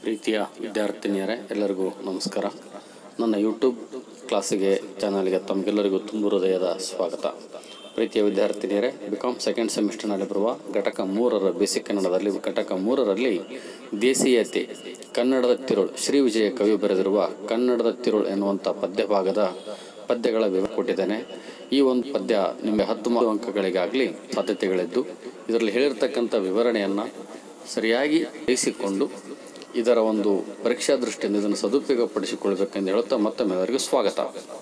ಪ್ರೀತಿಯ ವಿದ್ಯಾರ್ಥಿನಿಯರೇ ಎಲ್ಲರಿಗೂ ನಮಸ್ಕಾರ ನನ್ನ ಯೂಟ್ಯೂಬ್ ಕ್ಲಾಸಿಗೆ ಚಾನಲ್ಗೆ ತಮಗೆಲ್ಲರಿಗೂ ತುಂಬ ಹೃದಯದ ಸ್ವಾಗತ ಪ್ರೀತಿಯ ವಿದ್ಯಾರ್ಥಿನಿಯರೇ ಬಿಕಾಮ್ ಸೆಕೆಂಡ್ ಸೆಮಿಸ್ಟರ್ನಲ್ಲಿ ಬರುವ ಘಟಕ ಮೂರರ ಬೇಸಿಕ್ ಕನ್ನಡದಲ್ಲಿ ಘಟಕ ಮೂರರಲ್ಲಿ ದೇಸೀಯತೆ ಕನ್ನಡದ ತಿರುಳು ಶ್ರೀ ವಿಜಯ ಕವಿ ಬರೆದಿರುವ ಕನ್ನಡದ ತಿರುಳು ಎನ್ನುವಂಥ ಪದ್ಯಭಾಗದ ಪದ್ಯಗಳ ವಿವರ ಕೊಟ್ಟಿದ್ದೇನೆ ಈ ಒಂದು ಪದ್ಯ ನಿಮಗೆ ಹತ್ತು ಮ- ಅಂಕಗಳಿಗಾಗಲಿ ಸಾಧ್ಯತೆಗಳಿದ್ದು ಇದರಲ್ಲಿ ಹೇಳಿರ್ತಕ್ಕಂಥ ವಿವರಣೆಯನ್ನು ಸರಿಯಾಗಿ ಗ್ರಹಿಸಿಕೊಂಡು ಇದರ ಒಂದು ಪರೀಕ್ಷಾ ದೃಷ್ಟಿಯಿಂದ ಇದನ್ನು ಸದುಪಯೋಗಪಡಿಸಿಕೊಳ್ಬೇಕೆಂದು ಹೇಳುತ್ತಾ ಮತ್ತೊಮ್ಮೆ ಎಲ್ಲರಿಗೂ ಸ್ವಾಗತ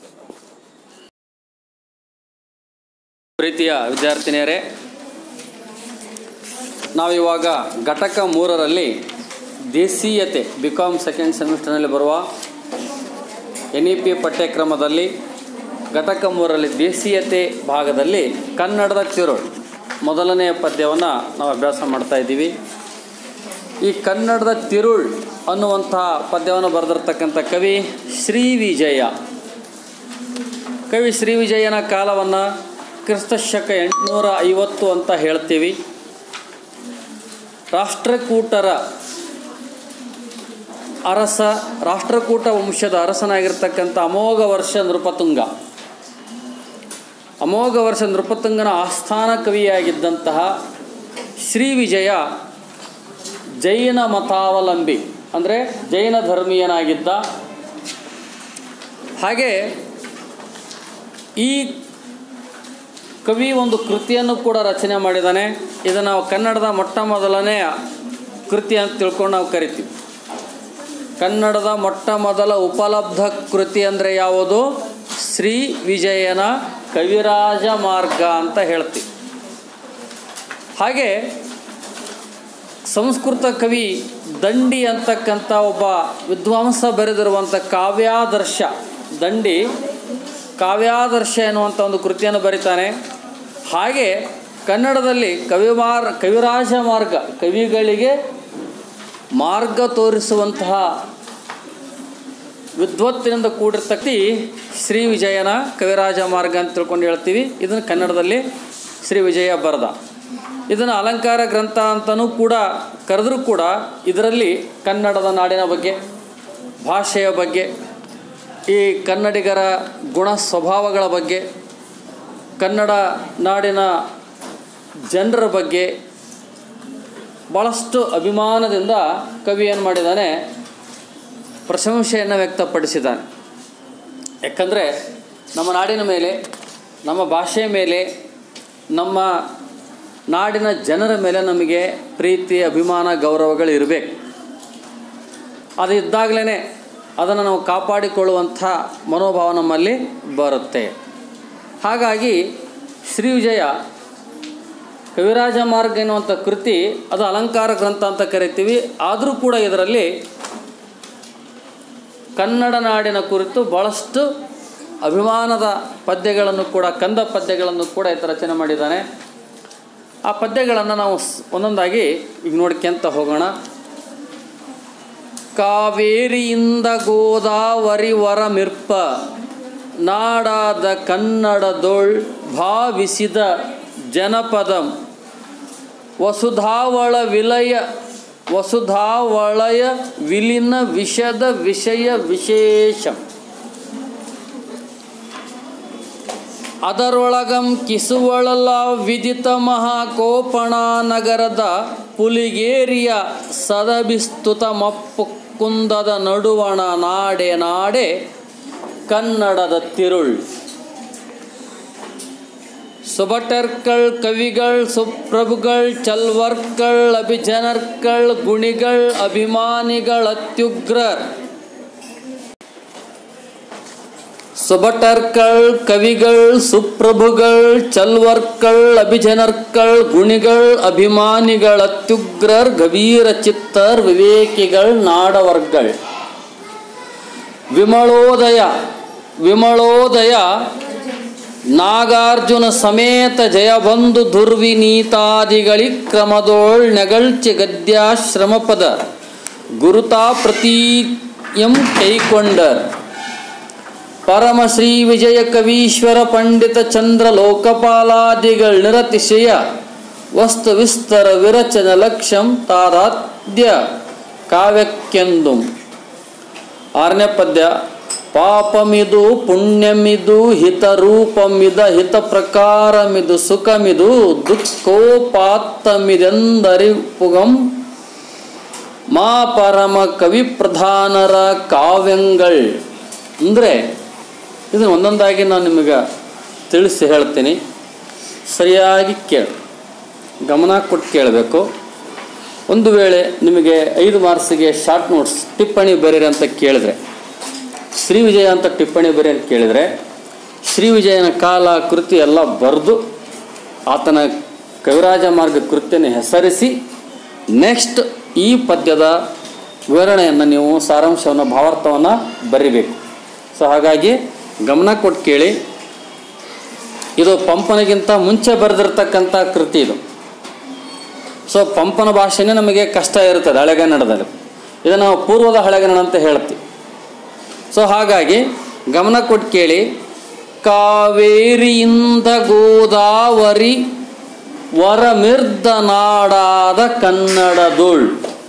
ಪ್ರೀತಿಯ ವಿದ್ಯಾರ್ಥಿನಿಯರೇ ನಾವಿವಾಗ ಘಟಕ ಮೂರರಲ್ಲಿ ದೇಸೀಯತೆ ಬಿ ಕಾಮ್ ಸೆಕೆಂಡ್ ಸೆಮಿಸ್ಟರ್ನಲ್ಲಿ ಬರುವ ಎನ್ ಇ ಪಿ ಪಠ್ಯಕ್ರಮದಲ್ಲಿ ಘಟಕ ಮೂರರಲ್ಲಿ ದೇಸೀಯತೆ ಭಾಗದಲ್ಲಿ ಕನ್ನಡದ ತಿರುಳು ಮೊದಲನೆಯ ಪದ್ಯವನ್ನು ನಾವು ಅಭ್ಯಾಸ ಮಾಡ್ತಾ ಇದ್ದೀವಿ ಈ ಕನ್ನಡದ ತಿರುಳ್ ಅನ್ನುವಂತಹ ಪದ್ಯವನ್ನು ಬರೆದಿರ್ತಕ್ಕಂಥ ಕವಿ ಶ್ರೀ ವಿಜಯ ಕವಿ ಶ್ರೀ ವಿಜಯನ ಕಾಲವನ್ನು ಕ್ರಿಸ್ತಶಕ ಎಂಟುನೂರ ಐವತ್ತು ಅಂತ ಹೇಳ್ತೀವಿ ರಾಷ್ಟ್ರಕೂಟರ ಅರಸ ರಾಷ್ಟ್ರಕೂಟ ವಂಶದ ಅರಸನಾಗಿರ್ತಕ್ಕಂಥ ಅಮೋಘ ವರ್ಷ ನೃಪತುಂಗ ಅಮೋಘ ವರ್ಷ ನೃಪತುಂಗನ ಆಸ್ಥಾನ ಕವಿಯಾಗಿದ್ದಂತಹ ಶ್ರೀ ವಿಜಯ ಜೈನ ಮತಾವಲಂಬಿ ಅಂದರೆ ಜೈನ ಧರ್ಮೀಯನಾಗಿದ್ದ ಹಾಗೆ ಈ ಕವಿ ಒಂದು ಕೃತಿಯನ್ನು ಕೂಡ ರಚನೆ ಮಾಡಿದ್ದಾನೆ ಇದನ್ನು ನಾವು ಕನ್ನಡದ ಮೊಟ್ಟ ಮೊದಲನೆಯ ಕೃತಿ ಅಂತ ತಿಳ್ಕೊಂಡು ನಾವು ಕರಿತೀವಿ ಕನ್ನಡದ ಮೊಟ್ಟ ಮೊದಲ ಉಪಲಬ್ಧ ಕೃತಿ ಅಂದರೆ ಯಾವುದು ಶ್ರೀ ವಿಜಯನ ಕವಿರಾಜ ಮಾರ್ಗ ಅಂತ ಹೇಳ್ತೀವಿ ಹಾಗೆ ಸಂಸ್ಕೃತ ಕವಿ ದಂಡಿ ಅಂತಕ್ಕಂಥ ಒಬ್ಬ ವಿದ್ವಾಂಸ ಬರೆದಿರುವಂಥ ಕಾವ್ಯಾದರ್ಶ ದಂಡಿ ಕಾವ್ಯಾದರ್ಶ ಎನ್ನುವಂಥ ಒಂದು ಕೃತಿಯನ್ನು ಬರೀತಾನೆ ಹಾಗೆ ಕನ್ನಡದಲ್ಲಿ ಕವಿಮಾರ್ ಕವಿರಾಜ ಮಾರ್ಗ ಕವಿಗಳಿಗೆ ಮಾರ್ಗ ತೋರಿಸುವಂತಹ ವಿದ್ವತ್ತಿನಿಂದ ಕೂಡಿರ್ತಕ್ಕಂಥ ಶ್ರೀ ವಿಜಯನ ಕವಿರಾಜ ಮಾರ್ಗ ಅಂತ ತಿಳ್ಕೊಂಡು ಹೇಳ್ತೀವಿ ಇದನ್ನು ಕನ್ನಡದಲ್ಲಿ ಶ್ರೀ ವಿಜಯ ಬರೆದ ಇದನ್ನು ಅಲಂಕಾರ ಗ್ರಂಥ ಅಂತಲೂ ಕೂಡ ಕರೆದರೂ ಕೂಡ ಇದರಲ್ಲಿ ಕನ್ನಡದ ನಾಡಿನ ಬಗ್ಗೆ ಭಾಷೆಯ ಬಗ್ಗೆ ಈ ಕನ್ನಡಿಗರ ಗುಣ ಸ್ವಭಾವಗಳ ಬಗ್ಗೆ ಕನ್ನಡ ನಾಡಿನ ಜನರ ಬಗ್ಗೆ ಭಾಳಷ್ಟು ಅಭಿಮಾನದಿಂದ ಕವಿ ಏನು ಮಾಡಿದ್ದಾನೆ ಪ್ರಶಂಸೆಯನ್ನು ವ್ಯಕ್ತಪಡಿಸಿದ್ದಾನೆ ಯಾಕಂದರೆ ನಮ್ಮ ನಾಡಿನ ಮೇಲೆ ನಮ್ಮ ಭಾಷೆಯ ಮೇಲೆ ನಮ್ಮ ನಾಡಿನ ಜನರ ಮೇಲೆ ನಮಗೆ ಪ್ರೀತಿ ಅಭಿಮಾನ ಗೌರವಗಳು ಇರಬೇಕು ಅದು ಇದ್ದಾಗಲೇ ಅದನ್ನು ನಾವು ಕಾಪಾಡಿಕೊಳ್ಳುವಂಥ ಮನೋಭಾವ ನಮ್ಮಲ್ಲಿ ಬರುತ್ತೆ ಹಾಗಾಗಿ ಶ್ರೀ ವಿಜಯ ಕವಿರಾಜ ಮಾರ್ಗ ಎನ್ನುವಂಥ ಕೃತಿ ಅದು ಅಲಂಕಾರ ಗ್ರಂಥ ಅಂತ ಕರಿತೀವಿ ಆದರೂ ಕೂಡ ಇದರಲ್ಲಿ ಕನ್ನಡ ನಾಡಿನ ಕುರಿತು ಭಾಳಷ್ಟು ಅಭಿಮಾನದ ಪದ್ಯಗಳನ್ನು ಕೂಡ ಕಂದ ಪದ್ಯಗಳನ್ನು ಕೂಡ ಈತ ರಚನೆ ಮಾಡಿದ್ದಾನೆ ಆ ಪದ್ಯಗಳನ್ನು ನಾವು ಸ್- ಒಂದೊಂದಾಗಿ ಈಗ ನೋಡ್ಕೊಂತ ಹೋಗೋಣ ಕಾವೇರಿಯಿಂದ ಗೋದಾವರಿ ವರ ಮಿರ್ಪ ನಾಡಾದ ಕನ್ನಡದೊಳ್ ಭಾವಿಸಿದ ಜನಪದಂ ವಸುಧಾವಳ ವಿಲಯ ವಸುಧಾವಳಯ ವಿಲಿನ ವಿಷದ ವಿಷಯ ವಿಶೇಷಂ ಅದರೊಳಗಂ ಕಿಸುವಳಲ ವಿದಿತ ಮಹಾಕೋಪಣ ನಗರದ ಪುಲಿಗೇರಿಯ ಸದಭಿಸ್ತುತ ಮಪ್ಪು ಕುಂದದ ನಡುವಣ ನಾಡೆ ನಾಡೆ ಕನ್ನಡದ ತಿರುಳ್ ಸುಬಟರ್ಕಳ್ ಕವಿಗಳ್ ಸುಪ್ರಭುಗಳ್ ಚಲ್ವರ್ಕಳ್ ಅಭಿಜನರ್ಕಳ್ ಗುಣಿಗಳ್ ಅಭಿಮಾನಿಗಳ್ ಅತ್ಯುಗ್ರರ್ ಸುಬಟರ್ಕಳ್ ಕವಿಗಳ್ ಸುಪ್ರಭುಗಳ್ ಚಲ್ವರ್ಕಳ್ ಅಭಿಜನರ್ಕಳ್ ಗುಣಿಗಳ್ ಅಭಿಮಾನಿಗಳ್ ಅತ್ಯುಗ್ರರ್ ಗಭೀರ ಚಿತ್ತರ್ ವಿವೇಕಿಗಳ್ ನಾಡವರ್ಗಳ್ ವಿಮಳೋದಯ ವಿಮಳೋದಯ ನಾಗಾರ್ಜುನ ಸಮೇತ ಜಯಬಂಧು ದುರ್ವಿನೀತಾದಿಗಳಿ ಕ್ರಮದೋಳ್ ನೆಗಳ್ಚಿ ಗದ್ಯಾಶ್ರಮ ಪದ ಗುರುತಾ ಪ್ರತೀಯಂ ಕೈಕೊಂಡರ್ ಪರಮ ಶ್ರೀ ವಿಜಯ ಕವೀಶ್ವರ ಪಂಡಿತ ಚಂದ್ರ ಲೋಕಪಾಲಾದಿಗಳ್ ನಿರತಿಶಯ ವಸ್ತು ವಿಸ್ತರ ವಿರಚನ ಲಕ್ಷ್ಯಂ ತಾರಾದ್ಯ ಕಾವ್ಯಕ್ಕೆಂದು ಆರನೇ ಪದ್ಯ ಪಾಪಮಿದು ಪುಣ್ಯಮಿದು ಹಿತರೂಪಮಿದ ಹಿತ ಪ್ರಕಾರಮಿದು ಸುಖಮಿದು ದುಃಖೋಪಾತ್ತಮಿದೆಂದರಿಪುಗಂ ಮಾ ಪರಮ ಕವಿ ಪ್ರಧಾನರ ಕಾವ್ಯಂಗಳ್ ಅಂದರೆ ಇದನ್ನು ಒಂದೊಂದಾಗಿ ನಾನು ನಿಮಗೆ ತಿಳಿಸಿ ಹೇಳ್ತೀನಿ ಸರಿಯಾಗಿ ಕೇಳಿ ಗಮನ ಕೊಟ್ಟು ಕೇಳಬೇಕು ಒಂದು ವೇಳೆ ನಿಮಗೆ ಐದು ಮಾರ್ಕ್ಸಿಗೆ ಶಾರ್ಟ್ ನೋಟ್ಸ್ ಟಿಪ್ಪಣಿ ಬರೀರಿ ಅಂತ ಕೇಳಿದ್ರೆ ಶ್ರೀ ವಿಜಯ ಅಂತ ಟಿಪ್ಪಣಿ ಬರೀ ಅಂತ ಕೇಳಿದರೆ ಶ್ರೀ ವಿಜಯನ ಕಾಲ ಕೃತಿ ಎಲ್ಲ ಬರೆದು ಆತನ ಕವಿರಾಜ ಮಾರ್ಗ ಕೃತ್ಯನ ಹೆಸರಿಸಿ ನೆಕ್ಸ್ಟ್ ಈ ಪದ್ಯದ ವಿವರಣೆಯನ್ನು ನೀವು ಸಾರಾಂಶವನ್ನು ಭಾವಾರ್ಥವನ್ನು ಬರಿಬೇಕು ಸೊ ಹಾಗಾಗಿ ಗಮನ ಕೊಟ್ಟು ಕೇಳಿ ಇದು ಪಂಪನಿಗಿಂತ ಮುಂಚೆ ಬರೆದಿರ್ತಕ್ಕಂಥ ಕೃತಿ ಇದು ಸೊ ಪಂಪನ ಭಾಷೆನೇ ನಮಗೆ ಕಷ್ಟ ಇರುತ್ತದೆ ಹಳೆಗನ್ನಡದಲ್ಲಿ ಇದನ್ನು ನಾವು ಪೂರ್ವದ ಹಳೆಗನ್ನಡ ಅಂತ ಹೇಳ್ತೀವಿ ಸೊ ಹಾಗಾಗಿ ಗಮನ ಕೊಟ್ಟು ಕೇಳಿ ಕಾವೇರಿಯಿಂದ ಗೋದಾವರಿ ವರಮಿರ್ದ ನಾಡಾದ ಕನ್ನಡದೋಳ್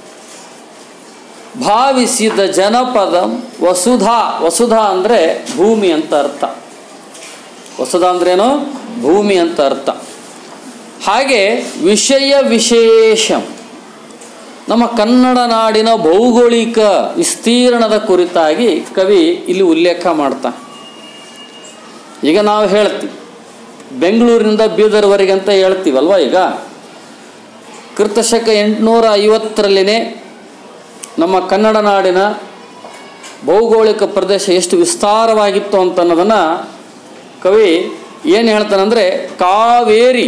ಭಾವಿಸಿದ ಜನಪದ ವಸುಧಾ ವಸುಧಾ ಅಂದರೆ ಭೂಮಿ ಅಂತ ಅರ್ಥ ವಸುಧಾ ಅಂದ್ರೇನು ಭೂಮಿ ಅಂತ ಅರ್ಥ ಹಾಗೆ ವಿಷಯ ವಿಶೇಷ ನಮ್ಮ ಕನ್ನಡ ನಾಡಿನ ಭೌಗೋಳಿಕ ವಿಸ್ತೀರ್ಣದ ಕುರಿತಾಗಿ ಕವಿ ಇಲ್ಲಿ ಉಲ್ಲೇಖ ಮಾಡ್ತಾ ಈಗ ನಾವು ಹೇಳ್ತೀವಿ ಬೆಂಗಳೂರಿನಿಂದ ಬೀದರ್ವರೆಗೆ ಅಂತ ಹೇಳ್ತೀವಲ್ವ ಈಗ ಕೃತಶಕ ಎಂಟುನೂರ ಐವತ್ತರಲ್ಲಿನೇ ನಮ್ಮ ಕನ್ನಡ ನಾಡಿನ ಭೌಗೋಳಿಕ ಪ್ರದೇಶ ಎಷ್ಟು ವಿಸ್ತಾರವಾಗಿತ್ತು ಅಂತ ಅನ್ನೋದನ್ನು ಕವಿ ಏನು ಹೇಳ್ತಾನಂದರೆ ಕಾವೇರಿ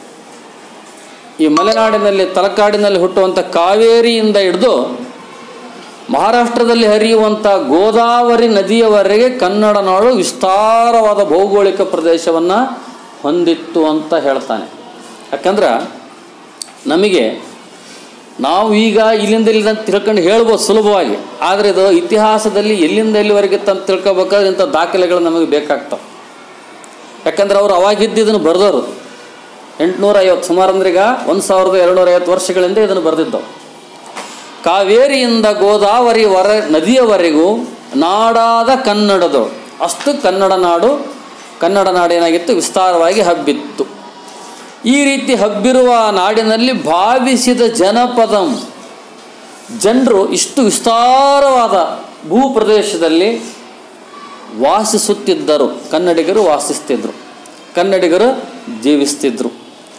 ಈ ಮಲೆನಾಡಿನಲ್ಲಿ ತಲಕಾಡಿನಲ್ಲಿ ಹುಟ್ಟುವಂಥ ಕಾವೇರಿಯಿಂದ ಹಿಡಿದು ಮಹಾರಾಷ್ಟ್ರದಲ್ಲಿ ಹರಿಯುವಂಥ ಗೋದಾವರಿ ನದಿಯವರೆಗೆ ಕನ್ನಡ ನಾಡು ವಿಸ್ತಾರವಾದ ಭೌಗೋಳಿಕ ಪ್ರದೇಶವನ್ನು ಹೊಂದಿತ್ತು ಅಂತ ಹೇಳ್ತಾನೆ ಯಾಕಂದ್ರೆ ನಮಗೆ ನಾವು ಈಗ ಇಲ್ಲಿಂದ ಇಲ್ಲಿಂದ ಅಂತ ತಿಳ್ಕೊಂಡು ಹೇಳ್ಬೋದು ಸುಲಭವಾಗಿ ಆದರೆ ಇದು ಇತಿಹಾಸದಲ್ಲಿ ಎಲ್ಲಿಂದ ಎಲ್ಲಿವರೆಗೆ ಅಂತ ತಿಳ್ಕೊಬೇಕಾದ್ರೆ ಇಂಥ ದಾಖಲೆಗಳು ನಮಗೆ ಬೇಕಾಗ್ತವೆ ಯಾಕಂದ್ರೆ ಅವರು ಅವಾಗಿದ್ದನ್ನು ಬರೆದವರು ಎಂಟುನೂರ ಐವತ್ತು ಸುಮಾರು ಅಂದ್ರೆ ಈಗ ಒಂದು ಸಾವಿರದ ಎರಡುನೂರ ಐವತ್ತು ವರ್ಷಗಳಿಂದ ಇದನ್ನು ಬರೆದಿದ್ದವು ಕಾವೇರಿಯಿಂದ ಗೋದಾವರಿ ವರ ನದಿಯವರೆಗೂ ನಾಡಾದ ಕನ್ನಡದು ಅಷ್ಟು ಕನ್ನಡ ನಾಡು ಕನ್ನಡ ನಾಡೇನಾಗಿತ್ತು ವಿಸ್ತಾರವಾಗಿ ಹಬ್ಬಿತ್ತು ಈ ರೀತಿ ಹಬ್ಬಿರುವ ನಾಡಿನಲ್ಲಿ ಭಾವಿಸಿದ ಜನಪದಂ ಜನರು ಇಷ್ಟು ವಿಸ್ತಾರವಾದ ಭೂಪ್ರದೇಶದಲ್ಲಿ ವಾಸಿಸುತ್ತಿದ್ದರು ಕನ್ನಡಿಗರು ವಾಸಿಸ್ತಿದ್ರು ಕನ್ನಡಿಗರು ಜೀವಿಸ್ತಿದ್ರು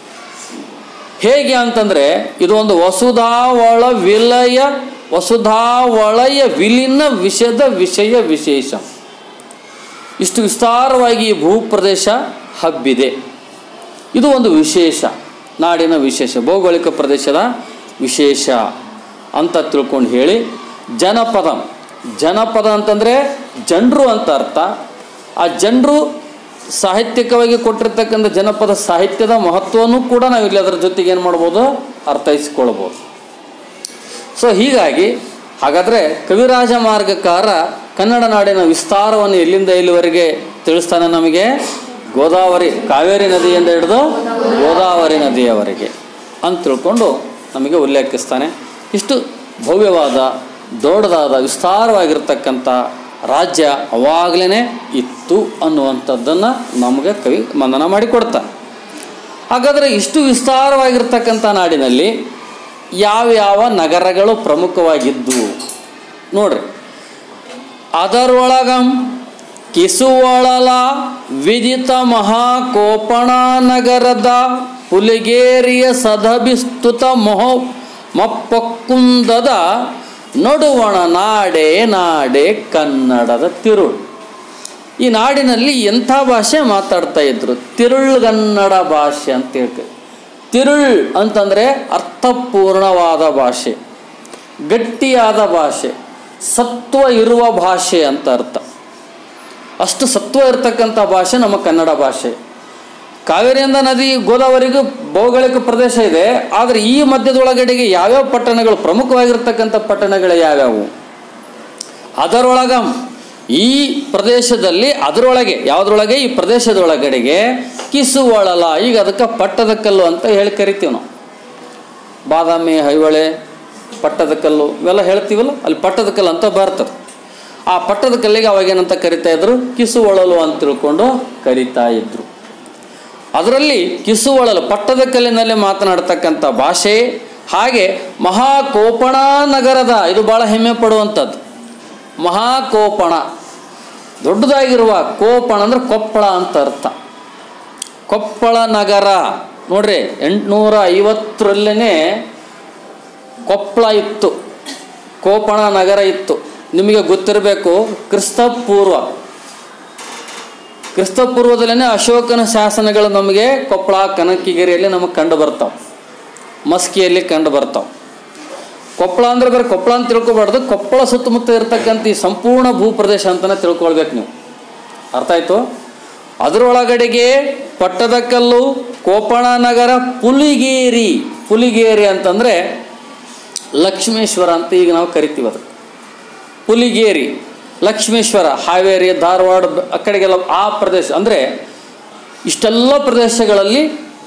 ಹೇಗೆ ಅಂತಂದರೆ ಇದು ಒಂದು ವಸುಧಾವಳ ವಿಲಯ ವಸುಧಾವಳಯ ವಿಲೀನ ವಿಷದ ವಿಷಯ ವಿಶೇಷ ಇಷ್ಟು ವಿಸ್ತಾರವಾಗಿ ಈ ಭೂಪ್ರದೇಶ ಹಬ್ಬಿದೆ ಇದು ಒಂದು ವಿಶೇಷ ನಾಡಿನ ವಿಶೇಷ ಭೌಗೋಳಿಕ ಪ್ರದೇಶದ ವಿಶೇಷ ಅಂತ ತಿಳ್ಕೊಂಡು ಹೇಳಿ ಜನಪದ ಜನಪದ ಅಂತಂದರೆ ಜನರು ಅಂತ ಅರ್ಥ ಆ ಜನರು ಸಾಹಿತ್ಯಿಕವಾಗಿ ಕೊಟ್ಟಿರ್ತಕ್ಕಂಥ ಜನಪದ ಸಾಹಿತ್ಯದ ಮಹತ್ವವನ್ನು ಕೂಡ ನಾವು ಇಲ್ಲಿ ಅದರ ಜೊತೆಗೆ ಏನು ಮಾಡ್ಬೋದು ಅರ್ಥೈಸಿಕೊಳ್ಬೋದು ಸೊ ಹೀಗಾಗಿ ಹಾಗಾದರೆ ಕವಿರಾಜ ಮಾರ್ಗಕಾರ ಕನ್ನಡ ನಾಡಿನ ವಿಸ್ತಾರವನ್ನು ಎಲ್ಲಿಂದ ಎಲ್ಲಿವರೆಗೆ ತಿಳಿಸ್ತಾನೆ ನಮಗೆ ಗೋದಾವರಿ ಕಾವೇರಿ ನದಿಯಿಂದ ಹಿಡಿದು ಗೋದಾವರಿ ನದಿಯವರೆಗೆ ಅಂತ ತಿಳ್ಕೊಂಡು ನಮಗೆ ಉಲ್ಲೇಖಿಸ್ತಾನೆ ಇಷ್ಟು ಭವ್ಯವಾದ ದೊಡ್ಡದಾದ ವಿಸ್ತಾರವಾಗಿರ್ತಕ್ಕಂಥ ರಾಜ್ಯ ಅವಾಗಲೇ ಇತ್ತು ಅನ್ನುವಂಥದ್ದನ್ನು ನಮಗೆ ಕವಿ ಮನನ ಮಾಡಿಕೊಡ್ತಾನೆ ಹಾಗಾದರೆ ಇಷ್ಟು ವಿಸ್ತಾರವಾಗಿರ್ತಕ್ಕಂಥ ನಾಡಿನಲ್ಲಿ ಯಾವ್ಯಾವ ನಗರಗಳು ಪ್ರಮುಖವಾಗಿದ್ದವು ನೋಡ್ರಿ ಅದರೊಳಗಂ ಕಿಸುವಳಲ ವಿದಿತ ಮಹಾಕೋಪಣ ನಗರದ ಪುಲಿಗೇರಿಯ ಸದಭಿಸ್ತುತ ಮೊಹ ಮಪ್ಪಕ್ಕುಂದದ ನಡುವಣ ನಾಡೆ ನಾಡೆ ಕನ್ನಡದ ತಿರುಳು ಈ ನಾಡಿನಲ್ಲಿ ಎಂಥ ಭಾಷೆ ಮಾತಾಡ್ತಾ ಇದ್ರು ತಿರುಳ್ಗನ್ನಡ ಭಾಷೆ ಅಂತ ಹೇಳ್ತೀವಿ ತಿರುಳ್ ಅಂತಂದರೆ ಅರ್ಥಪೂರ್ಣವಾದ ಭಾಷೆ ಗಟ್ಟಿಯಾದ ಭಾಷೆ ಸತ್ವ ಇರುವ ಭಾಷೆ ಅಂತ ಅರ್ಥ ಅಷ್ಟು ಸತ್ವ ಇರತಕ್ಕಂಥ ಭಾಷೆ ನಮ್ಮ ಕನ್ನಡ ಭಾಷೆ ಕಾವೇರಿಯಿಂದ ನದಿ ಗೋದಾವರಿಗೂ ಭೌಗೋಳಿಕ ಪ್ರದೇಶ ಇದೆ ಆದರೆ ಈ ಮಧ್ಯದೊಳಗಡೆಗೆ ಯಾವ್ಯಾವ ಪಟ್ಟಣಗಳು ಪ್ರಮುಖವಾಗಿರ್ತಕ್ಕಂಥ ಪಟ್ಟಣಗಳು ಯಾವ್ಯಾವು ಅದರೊಳಗ ಈ ಪ್ರದೇಶದಲ್ಲಿ ಅದರೊಳಗೆ ಯಾವುದ್ರೊಳಗೆ ಈ ಪ್ರದೇಶದೊಳಗಡೆಗೆ ಕಿಸುವಳಲ ಈಗ ಅದಕ್ಕೆ ಪಟ್ಟದ ಕಲ್ಲು ಅಂತ ಹೇಳಿ ಕರಿತೀವಿ ನಾವು ಬಾದಾಮಿ ಐಹೊಳೆ ಪಟ್ಟದ ಕಲ್ಲು ಇವೆಲ್ಲ ಹೇಳ್ತೀವಲ್ಲ ಅಲ್ಲಿ ಪಟ್ಟದ ಕಲ್ಲು ಅಂತ ಬರ್ತದೆ ಆ ಪಟ್ಟದ ಕಲ್ಲಿಗೆ ಅವಾಗೇನಂತ ಕರಿತಾ ಇದ್ರು ಕಿಸುವಳಲು ಅಂತ ತಿಳ್ಕೊಂಡು ಕರಿತಾ ಇದ್ರು ಅದರಲ್ಲಿ ಕಿಸುವಳಲು ಪಟ್ಟದ ಕಲ್ಲಿನಲ್ಲಿ ಮಾತನಾಡ್ತಕ್ಕಂಥ ಭಾಷೆ ಹಾಗೆ ಮಹಾಕೋಪಣ ನಗರದ ಇದು ಭಾಳ ಹೆಮ್ಮೆ ಪಡುವಂಥದ್ದು ಮಹಾಕೋಪಣ ದೊಡ್ಡದಾಗಿರುವ ಕೋಪಣ ಅಂದ್ರೆ ಕೊಪ್ಪಳ ಅಂತ ಅರ್ಥ ಕೊಪ್ಪಳ ನಗರ ನೋಡ್ರಿ ಎಂಟುನೂರ ಐವತ್ತರಲ್ಲೇ ಕೊಪ್ಪಳ ಇತ್ತು ಕೋಪಣ ನಗರ ಇತ್ತು ನಿಮಗೆ ಗೊತ್ತಿರಬೇಕು ಕ್ರಿಸ್ತ ಪೂರ್ವ ಕ್ರಿಸ್ತ ಪೂರ್ವದಲ್ಲೇ ಅಶೋಕನ ಶಾಸನಗಳು ನಮಗೆ ಕೊಪ್ಪಳ ಕನಕಿಗಿರಿಯಲ್ಲಿ ನಮಗೆ ಕಂಡು ಬರ್ತಾವೆ ಮಸ್ಕಿಯಲ್ಲಿ ಕಂಡು ಬರ್ತಾವೆ ಕೊಪ್ಪಳ ಅಂದ್ರೆ ಬರೀ ಕೊಪ್ಪಳ ಅಂತ ತಿಳ್ಕೊಬಾರ್ದು ಕೊಪ್ಪಳ ಸುತ್ತಮುತ್ತ ಇರತಕ್ಕಂಥ ಈ ಸಂಪೂರ್ಣ ಭೂಪ್ರದೇಶ ಅಂತಲೇ ತಿಳ್ಕೊಳ್ಬೇಕು ನೀವು ಅರ್ಥ ಆಯ್ತು ಅದರೊಳಗಡೆಗೆ ಪಟ್ಟದಕಲ್ಲು ಕೋಪಣ ನಗರ ಪುಲಿಗೇರಿ ಪುಲಿಗೇರಿ ಅಂತಂದರೆ ಲಕ್ಷ್ಮೇಶ್ವರ ಅಂತ ಈಗ ನಾವು ಕರಿತೀವಿ ಅದು ಪುಲಿಗೇರಿ ಲಕ್ಷ್ಮೇಶ್ವರ ಹಾವೇರಿ ಧಾರವಾಡ ಬ- ಆ ಕಡೆಗೆಲ್ಲ ಆ ಪ್ರದೇಶ ಅಂದರೆ ಇಷ್ಟೆಲ್ಲ ಪ್ರದೇಶಗಳಲ್ಲಿ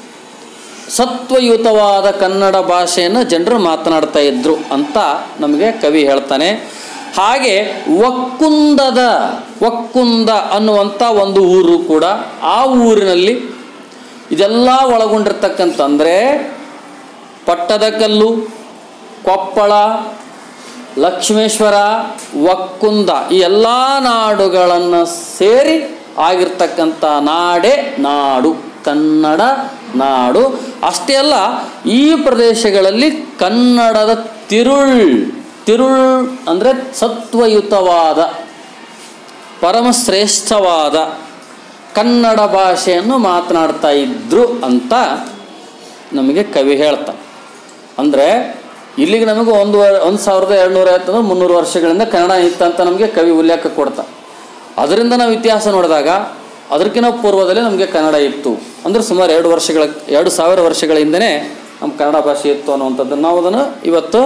ಸತ್ವಯುತವಾದ ಕನ್ನಡ ಭಾಷೆಯನ್ನು ಜನರು ಮಾತನಾಡ್ತಾ ಇದ್ರು ಅಂತ ನಮಗೆ ಕವಿ ಹೇಳ್ತಾನೆ ಹಾಗೆ ಒಕ್ಕುಂದದ ಒಕ್ಕುಂದ ಅನ್ನುವಂಥ ಒಂದು ಊರು ಕೂಡ ಆ ಊರಿನಲ್ಲಿ ಇದೆಲ್ಲ ಒಳಗೊಂಡಿರ್ತಕ್ಕಂತಂದರೆ ಪಟ್ಟದಕಲ್ಲು ಕೊಪ್ಪಳ ಲಕ್ಷ್ಮೇಶ್ವರ ಒಕ್ಕುಂದ ಈ ಎಲ್ಲ ನಾಡುಗಳನ್ನು ಸೇರಿ ಆಗಿರ್ತಕ್ಕಂಥ ನಾಡೇ ನಾಡು ಕನ್ನಡ ನಾಡು ಅಷ್ಟೇ ಅಲ್ಲ ಈ ಪ್ರದೇಶಗಳಲ್ಲಿ ಕನ್ನಡದ ತಿರುಳ್ ತಿರುಳ್ ಅಂದರೆ ಸತ್ವಯುತವಾದ ಪರಮಶ್ರೇಷ್ಠವಾದ ಕನ್ನಡ ಭಾಷೆಯನ್ನು ಮಾತನಾಡ್ತಾ ಇದ್ರು ಅಂತ ನಮಗೆ ಕವಿ ಹೇಳ್ತಾ ಅಂದರೆ ಇಲ್ಲಿಗೆ ನಮಗೆ ಒಂದು ವರ್- ಒಂದು ಸಾವಿರದ ಎರಡುನೂರ ಐವತ್ತಂದ್ರೆ ಮುನ್ನೂರು ವರ್ಷಗಳಿಂದ ಕನ್ನಡ ಇತ್ತಂತ ನಮಗೆ ಕವಿ ಉಲ್ಲೇಖ ಕೊಡ್ತಾ ಅದರಿಂದ ನಾವು ಇತಿಹಾಸ ನೋಡಿದಾಗ ಅದಕ್ಕಿಂತ ಪೂರ್ವದಲ್ಲಿ ನಮಗೆ ಕನ್ನಡ ಇತ್ತು ಅಂದ್ರೆ ಸುಮಾರು ಎರಡು ವರ್ಷಗಳ ಎರಡು ಸಾವಿರ ವರ್ಷಗಳ ಹಿಂದೆನೇ ನಮ್ಮ ಕನ್ನಡ ಭಾಷೆ ಇತ್ತು ಅನ್ನುವಂಥದ್ದನ್ನು ನಾವು ಅದನ್ನು ಇವತ್ತು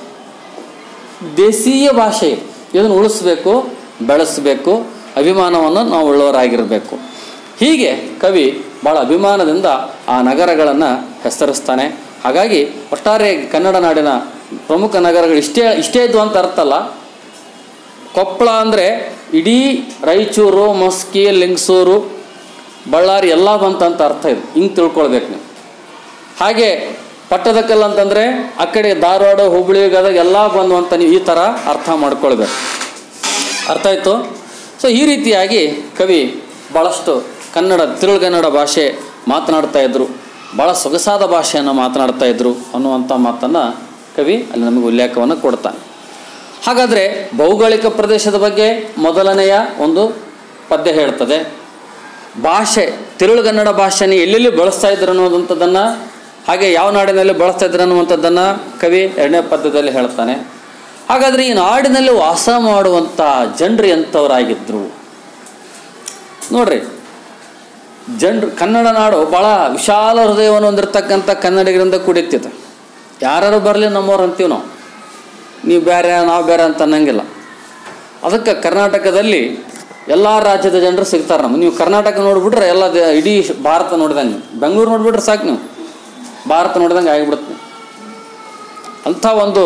ದೇಸೀಯ ಭಾಷೆ ಇದನ್ನು ಉಳಿಸ್ಬೇಕು ಬೆಳೆಸಬೇಕು ಅಭಿಮಾನವನ್ನು ನಾವು ಉಳ್ಳವರಾಗಿರಬೇಕು ಹೀಗೆ ಕವಿ ಭಾಳ ಅಭಿಮಾನದಿಂದ ಆ ನಗರಗಳನ್ನು ಹೆಸರಿಸ್ತಾನೆ ಹಾಗಾಗಿ ಒಟ್ಟಾರೆ ಕನ್ನಡ ನಾಡಿನ ಪ್ರಮುಖ ನಗರಗಳು ಇಷ್ಟೇ ಇಷ್ಟೇ ಇದ್ವು ಅಂತ ಅರ್ಥ ಅಲ್ಲ ಕೊಪ್ಪಳ ಅಂದರೆ ಇಡೀ ರಾಯಚೂರು ಮಸ್ಕಿ ಲಿಂಗಸೂರು ಬಳ್ಳಾರಿ ಎಲ್ಲ ಬಂತಂತ ಅರ್ಥ ಇದು ಹಿಂಗೆ ತಿಳ್ಕೊಳ್ಬೇಕು ನೀವು ಹಾಗೆ ಪಟ್ಟದಕಲ್ಲು ಅಂತಂದರೆ ಆ ಕಡೆ ಧಾರವಾಡ ಹುಬ್ಬಳ್ಳಿ ಗದಗ ಎಲ್ಲ ಬಂದು ಅಂತ ನೀವು ಈ ಥರ ಅರ್ಥ ಮಾಡ್ಕೊಳ್ಬೇಕು ಅರ್ಥ ಆಯಿತು ಸೊ ಈ ರೀತಿಯಾಗಿ ಕವಿ ಭಾಳಷ್ಟು ಕನ್ನಡ ತಿರುಳುಗನ್ನಡ ಭಾಷೆ ಮಾತನಾಡ್ತಾ ಇದ್ರು ಭಾಳ ಸೊಗಸಾದ ಭಾಷೆಯನ್ನು ಮಾತನಾಡ್ತಾ ಇದ್ರು ಅನ್ನುವಂಥ ಮಾತನ್ನು ಕವಿ ಅಲ್ಲಿ ನಮಗೆ ಉಲ್ಲೇಖವನ್ನು ಕೊಡ್ತಾನೆ ಹಾಗಾದರೆ ಭೌಗೋಳಿಕ ಪ್ರದೇಶದ ಬಗ್ಗೆ ಮೊದಲನೆಯ ಒಂದು ಪದ್ಯ ಹೇಳ್ತದೆ ಭಾಷೆ ತಿರುಳುಗನ್ನಡ ಭಾಷೆನ ಎಲ್ಲೆಲ್ಲಿ ಬಳಸ್ತಾ ಇದ್ರು ಅನ್ನುವಂಥದ್ದನ್ನು ಹಾಗೆ ಯಾವ ನಾಡಿನಲ್ಲಿ ಬಳಸ್ತಾ ಇದ್ರು ಅನ್ನುವಂಥದ್ದನ್ನು ಕವಿ ಎರಡನೇ ಪದ್ಯದಲ್ಲಿ ಹೇಳ್ತಾನೆ ಹಾಗಾದರೆ ಈ ನಾಡಿನಲ್ಲಿ ವಾಸ ಮಾಡುವಂಥ ಜನರು ಎಂಥವರಾಗಿದ್ದರು ನೋಡ್ರಿ ಜನರು ಕನ್ನಡ ನಾಡು ಭಾಳ ವಿಶಾಲ ಹೃದಯವನ್ನು ಹೊಂದಿರತಕ್ಕಂಥ ಕನ್ನಡಿಗರಿಂದ ಕುಡಿತಿತ್ತು ಯಾರು ಬರಲಿ ನಮ್ಮವ್ರು ಅಂತೀವಿ ನಾವು ನೀವು ಬೇರೆ ನಾವು ಬೇರೆ ಅಂತ ಅನ್ನಂಗಿಲ್ಲ ಅದಕ್ಕೆ ಕರ್ನಾಟಕದಲ್ಲಿ ಎಲ್ಲ ರಾಜ್ಯದ ಜನರು ಸಿಗ್ತಾರೆ ನಮ್ಗೆ ನೀವು ಕರ್ನಾಟಕ ನೋಡಿಬಿಟ್ರೆ ಎಲ್ಲ ದೇ- ಇಡೀ ಭಾರತ ನೋಡಿದಂಗೆ ಬೆಂಗಳೂರು ನೋಡಿಬಿಟ್ರೆ ಸಾಕು ನೀವು ಭಾರತ ನೋಡಿದಂಗೆ ಆಗಿಬಿಡುತ್ತೆ ನೀವು. ಅಂಥ ಒಂದು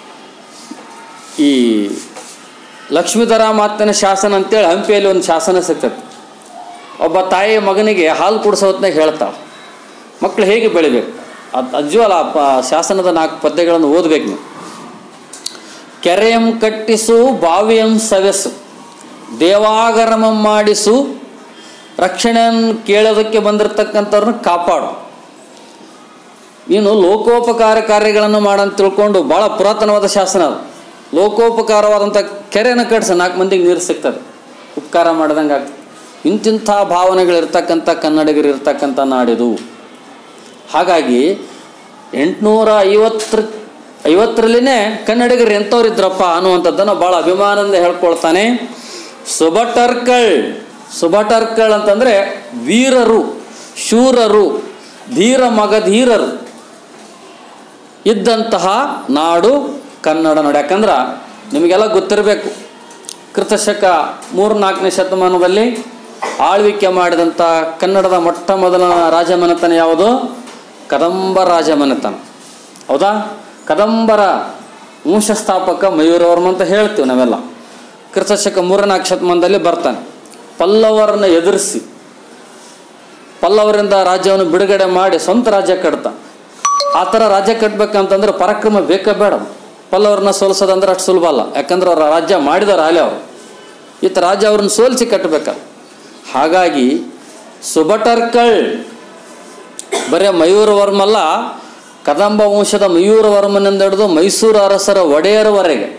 ಈ ಲಕ್ಷ್ಮೀಧರ ಮಾತನ ಶಾಸನ ಅಂತೇಳಿ ಹಂಪಿಯಲ್ಲಿ ಒಂದು ಶಾಸನ ಸಿಗ್ತದೆ ಒಬ್ಬ ತಾಯಿ ಮಗನಿಗೆ ಹಾಲು ಕುಡಿಸೋ ಹೊತ್ನಾಗ ಹೇಳ್ತಾಳೆ ಮಕ್ಕಳು ಹೇಗೆ ಬೆಳಿಬೇಕು ಅದು ಅಜ್ಜು ಅಲ್ಲ ಆ ಪ- ಶಾಸನದ ನಾಲ್ಕು ಪದ್ಯಗಳನ್ನು ಓದಬೇಕು ನೀವು ಕೆರೆಯಂ ಕಟ್ಟಿಸು ಬಾವಿಯಂ ಸವೆಸು ದೇವಾಗರಮಂ ಮಾಡಿಸು ರಕ್ಷಣೆಯನ್ನು ಕೇಳೋದಕ್ಕೆ ಬಂದಿರತಕ್ಕಂಥವ್ರನ್ನ ಕಾಪಾಡು ನೀನು ಲೋಕೋಪಕಾರ ಕಾರ್ಯಗಳನ್ನು ಮಾಡಂತ ತಿಳ್ಕೊಂಡು ಭಾಳ ಪುರಾತನವಾದ ಶಾಸನ ಅದು ಲೋಕೋಪಕಾರವಾದಂಥ ಕೆರೆಯನ್ನು ಕಟ್ಸ ನಾಲ್ಕು ಮಂದಿಗೆ ನೀರು ಸಿಗ್ತದೆ ಉಪಕಾರ ಮಾಡ್ದಂಗೆ ಆಗ್ತದೆ ಇಂತಿಂಥ ಭಾವನೆಗಳಿರ್ತಕ್ಕಂಥ ಕನ್ನಡಿಗರು ಇರ್ತಕ್ಕಂಥ ನಾಡಿದು ಹಾಗಾಗಿ ಎಂಟುನೂರ ಐವತ್ತರ ಐವತ್ತರಲ್ಲಿನೇ ಕನ್ನಡಿಗರು ಎಂಥವ್ರಿದ್ರಪ್ಪ ಅನ್ನುವಂಥದ್ದನ್ನು ಭಾಳ ಅಭಿಮಾನದಿಂದ ಹೇಳ್ಕೊಳ್ತಾನೆ ಸುಬಟರ್ಕಳ್ ಸುಬಟರ್ಕಳ್ ಅಂತಂದರೆ ವೀರರು ಶೂರರು ಧೀರ ಮಗಧೀರರು ಇದ್ದಂತಹ ನಾಡು ಕನ್ನಡ ನಾಡು ಯಾಕಂದ್ರೆ ನಿಮಗೆಲ್ಲ ಗೊತ್ತಿರಬೇಕು ಕೃತಶಕ ಮೂರು ನಾಲ್ಕನೇ ಶತಮಾನದಲ್ಲಿ ಆಳ್ವಿಕೆ ಮಾಡಿದಂಥ ಕನ್ನಡದ ಮೊಟ್ಟ ಮೊದಲ ರಾಜಮನೆತನ ಯಾವುದು ಕದಂಬ ರಾಜಮನೆತನ ಹೌದಾ ಕದಂಬರ ವಂಶಸ್ಥಾಪಕ ಮಯೂರವರ್ಮ ಅಂತ ಹೇಳ್ತೀವಿ ನಾವೆಲ್ಲ ಕ್ರಿಸ್ತಶಕ ಮೂರನಾಲ್ಕು ಶತಮಾನದಲ್ಲಿ ಬರ್ತಾನೆ ಪಲ್ಲವರನ್ನ ಎದುರಿಸಿ ಪಲ್ಲವರಿಂದ ರಾಜ್ಯವನ್ನು ಬಿಡುಗಡೆ ಮಾಡಿ ಸ್ವಂತ ರಾಜ್ಯ ಕಟ್ತ ಆ ಥರ ರಾಜ್ಯ ಕಟ್ಬೇಕಂತಂದ್ರೆ ಪರಾಕ್ರಮ ಬೇಕೇ ಬೇಡ ಪಲ್ಲವರನ್ನ ಸೋಲಿಸೋದಂದ್ರೆ ಅಷ್ಟು ಸುಲಭ ಅಲ್ಲ ಯಾಕಂದ್ರೆ ಅವ್ರ ರಾಜ್ಯ ಮಾಡಿದವ್ರು ಆಲೆ ಅವರು ಈತ ರಾಜ್ಯ ಅವ್ರನ್ನ ಸೋಲಿಸಿ ಕಟ್ಟಬೇಕಲ್ಲ ಹಾಗಾಗಿ ಸುಬಟರ್ಕಳ್ ಬರೇ ಮಯೂರವರ್ಮ ಅಲ್ಲ ಕದಂಬ ವಂಶದ ಮಯೂರವರ್ಮನಿಂದ ಹಿಡಿದು ಮೈಸೂರು ಅರಸರ ಒಡೆಯರವರೆಗೆ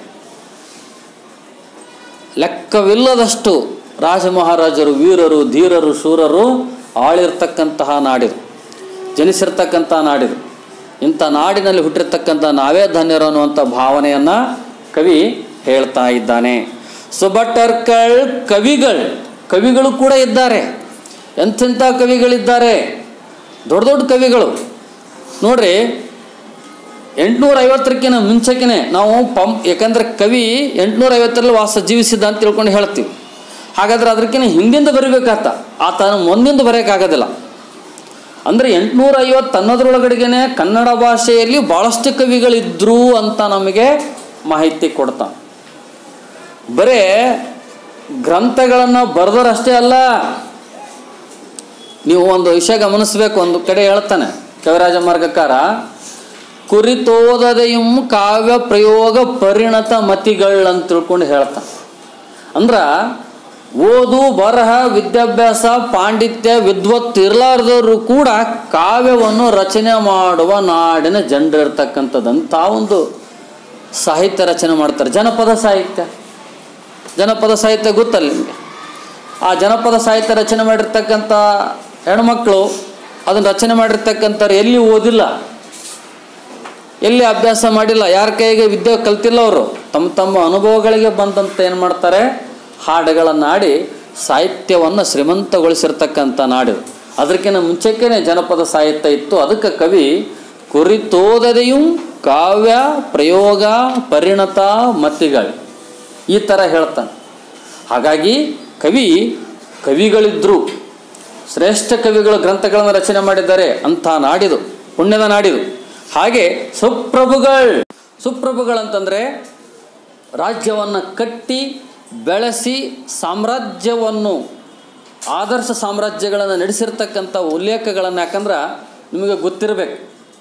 ಲೆಕ್ಕವಿಲ್ಲದಷ್ಟು ರಾಜ ಮಹಾರಾಜರು ವೀರರು ಧೀರರು ಶೂರರು ಆಳಿರ್ತಕ್ಕಂತಹ ನಾಡಿದು ಜನಿಸಿರ್ತಕ್ಕಂಥ ನಾಡಿದು ಇಂಥ ನಾಡಿನಲ್ಲಿ ಹುಟ್ಟಿರ್ತಕ್ಕಂಥ ನಾವೇ ಧನ್ಯರು ಅನ್ನುವಂಥ ಭಾವನೆಯನ್ನು ಕವಿ ಹೇಳ್ತಾ ಇದ್ದಾನೆ ಸುಬಟರ್ಕಳ್ ಕವಿಗಳು ಕವಿಗಳು ಕೂಡ ಇದ್ದಾರೆ ಎಂಥೆಂಥ ಕವಿಗಳಿದ್ದಾರೆ ದೊಡ್ಡ ದೊಡ್ಡ ಕವಿಗಳು ನೋಡ್ರಿ ಎಂಟುನೂರ ಐವತ್ತರಕ್ಕಿಂತ ಮುಂಚೆಕಿನೇ ನಾವು ಪಂ ಯಾಕಂದ್ರೆ ಕವಿ ಎಂಟುನೂರ ಐವತ್ತರಲ್ಲಿ ವಾಸ ಜೀವಿಸಿದ್ದ ಅಂತ ತಿಳ್ಕೊಂಡು ಹೇಳ್ತೀವಿ ಹಾಗಾದ್ರೆ ಅದಕ್ಕಿಂತ ಹಿಂದಿಂದ ಬರಿಬೇಕಾತ ಆತನ ಮುಂದಿಂದ ಬರೆಯೋಕ್ಕಾಗೋದಿಲ್ಲ ಅಂದರೆ ಎಂಟುನೂರ ಐವತ್ತು ಅನ್ನೋದ್ರೊಳಗಡೆಗೆ ಕನ್ನಡ ಭಾಷೆಯಲ್ಲಿ ಭಾಳಷ್ಟು ಕವಿಗಳಿದ್ರು ಅಂತ ನಮಗೆ ಮಾಹಿತಿ ಕೊಡ್ತಾನೆ ಬರೇ ಗ್ರಂಥಗಳನ್ನು ಬರೆದರಷ್ಟೇ ಅಲ್ಲ ನೀವು ಒಂದು ವಿಷಯ ಗಮನಿಸಬೇಕು ಒಂದು ಕಡೆ ಹೇಳ್ತಾನೆ ಕವಿರಾಜ ಮಾರ್ಗಕಾರ ಕುರಿತೋದದೆಯಂ ಕಾವ್ಯ ಪ್ರಯೋಗ ಪರಿಣತ ಮತಿಗಳು ಅಂತ ತಿಳ್ಕೊಂಡು ಹೇಳ್ತಾನೆ ಅಂದ್ರ ಓದು ಬರಹ ವಿದ್ಯಾಭ್ಯಾಸ ಪಾಂಡಿತ್ಯ ವಿದ್ವತ್ ಇರಲಾರ್ದವರು ಕೂಡ ಕಾವ್ಯವನ್ನು ರಚನೆ ಮಾಡುವ ನಾಡಿನ ಜನರಿರ್ತಕ್ಕಂಥದ್ದಂಥ ಒಂದು ಸಾಹಿತ್ಯ ರಚನೆ ಮಾಡ್ತಾರೆ ಜನಪದ ಸಾಹಿತ್ಯ ಜನಪದ ಸಾಹಿತ್ಯ ಗೊತ್ತಲ್ಲ ನಿಮಗೆ ಆ ಜನಪದ ಸಾಹಿತ್ಯ ರಚನೆ ಮಾಡಿರ್ತಕ್ಕಂಥ ಹೆಣ್ಮಕ್ಳು ಅದನ್ನು ರಚನೆ ಮಾಡಿರ್ತಕ್ಕಂಥವ್ರು ಎಲ್ಲಿ ಓದಿಲ್ಲ ಎಲ್ಲಿ ಅಭ್ಯಾಸ ಮಾಡಿಲ್ಲ ಯಾರ ಕೈಗೆ ವಿದ್ಯೆ ಕಲ್ತಿಲ್ಲ ಅವರು ತಮ್ಮ ತಮ್ಮ ಅನುಭವಗಳಿಗೆ ಬಂದಂತ ಏನು ಮಾಡ್ತಾರೆ ಹಾಡುಗಳನ್ನು ಆಡಿ ಸಾಹಿತ್ಯವನ್ನು ಶ್ರೀಮಂತಗೊಳಿಸಿರ್ತಕ್ಕಂಥ ನಾಡು ಅದಕ್ಕಿಂತ ಮುಂಚೆಕ್ಕೇನೆ ಜನಪದ ಸಾಹಿತ್ಯ ಇತ್ತು ಅದಕ್ಕೆ ಕವಿ ಕುರಿತೋದದೆಯೂ ಕಾವ್ಯ ಪ್ರಯೋಗ ಪರಿಣತ ಮತಿಗಳು ಈ ಥರ ಹೇಳ್ತಾನೆ ಹಾಗಾಗಿ ಕವಿ ಕವಿಗಳಿದ್ರು ಶ್ರೇಷ್ಠ ಕವಿಗಳು ಗ್ರಂಥಗಳನ್ನು ರಚನೆ ಮಾಡಿದ್ದಾರೆ ಅಂಥ ನಾಡಿದು ಪುಣ್ಯದ ನಾಡಿದು ಹಾಗೆ ಸುಪ್ರಭುಗಳು ಸುಪ್ರಭುಗಳಂತಂದರೆ ರಾಜ್ಯವನ್ನು ಕಟ್ಟಿ ಬೆಳೆಸಿ ಸಾಮ್ರಾಜ್ಯವನ್ನು ಆದರ್ಶ ಸಾಮ್ರಾಜ್ಯಗಳನ್ನು ನಡೆಸಿರ್ತಕ್ಕಂಥ ಉಲ್ಲೇಖಗಳನ್ನು ಯಾಕಂದ್ರೆ ನಿಮಗೆ ಗೊತ್ತಿರಬೇಕು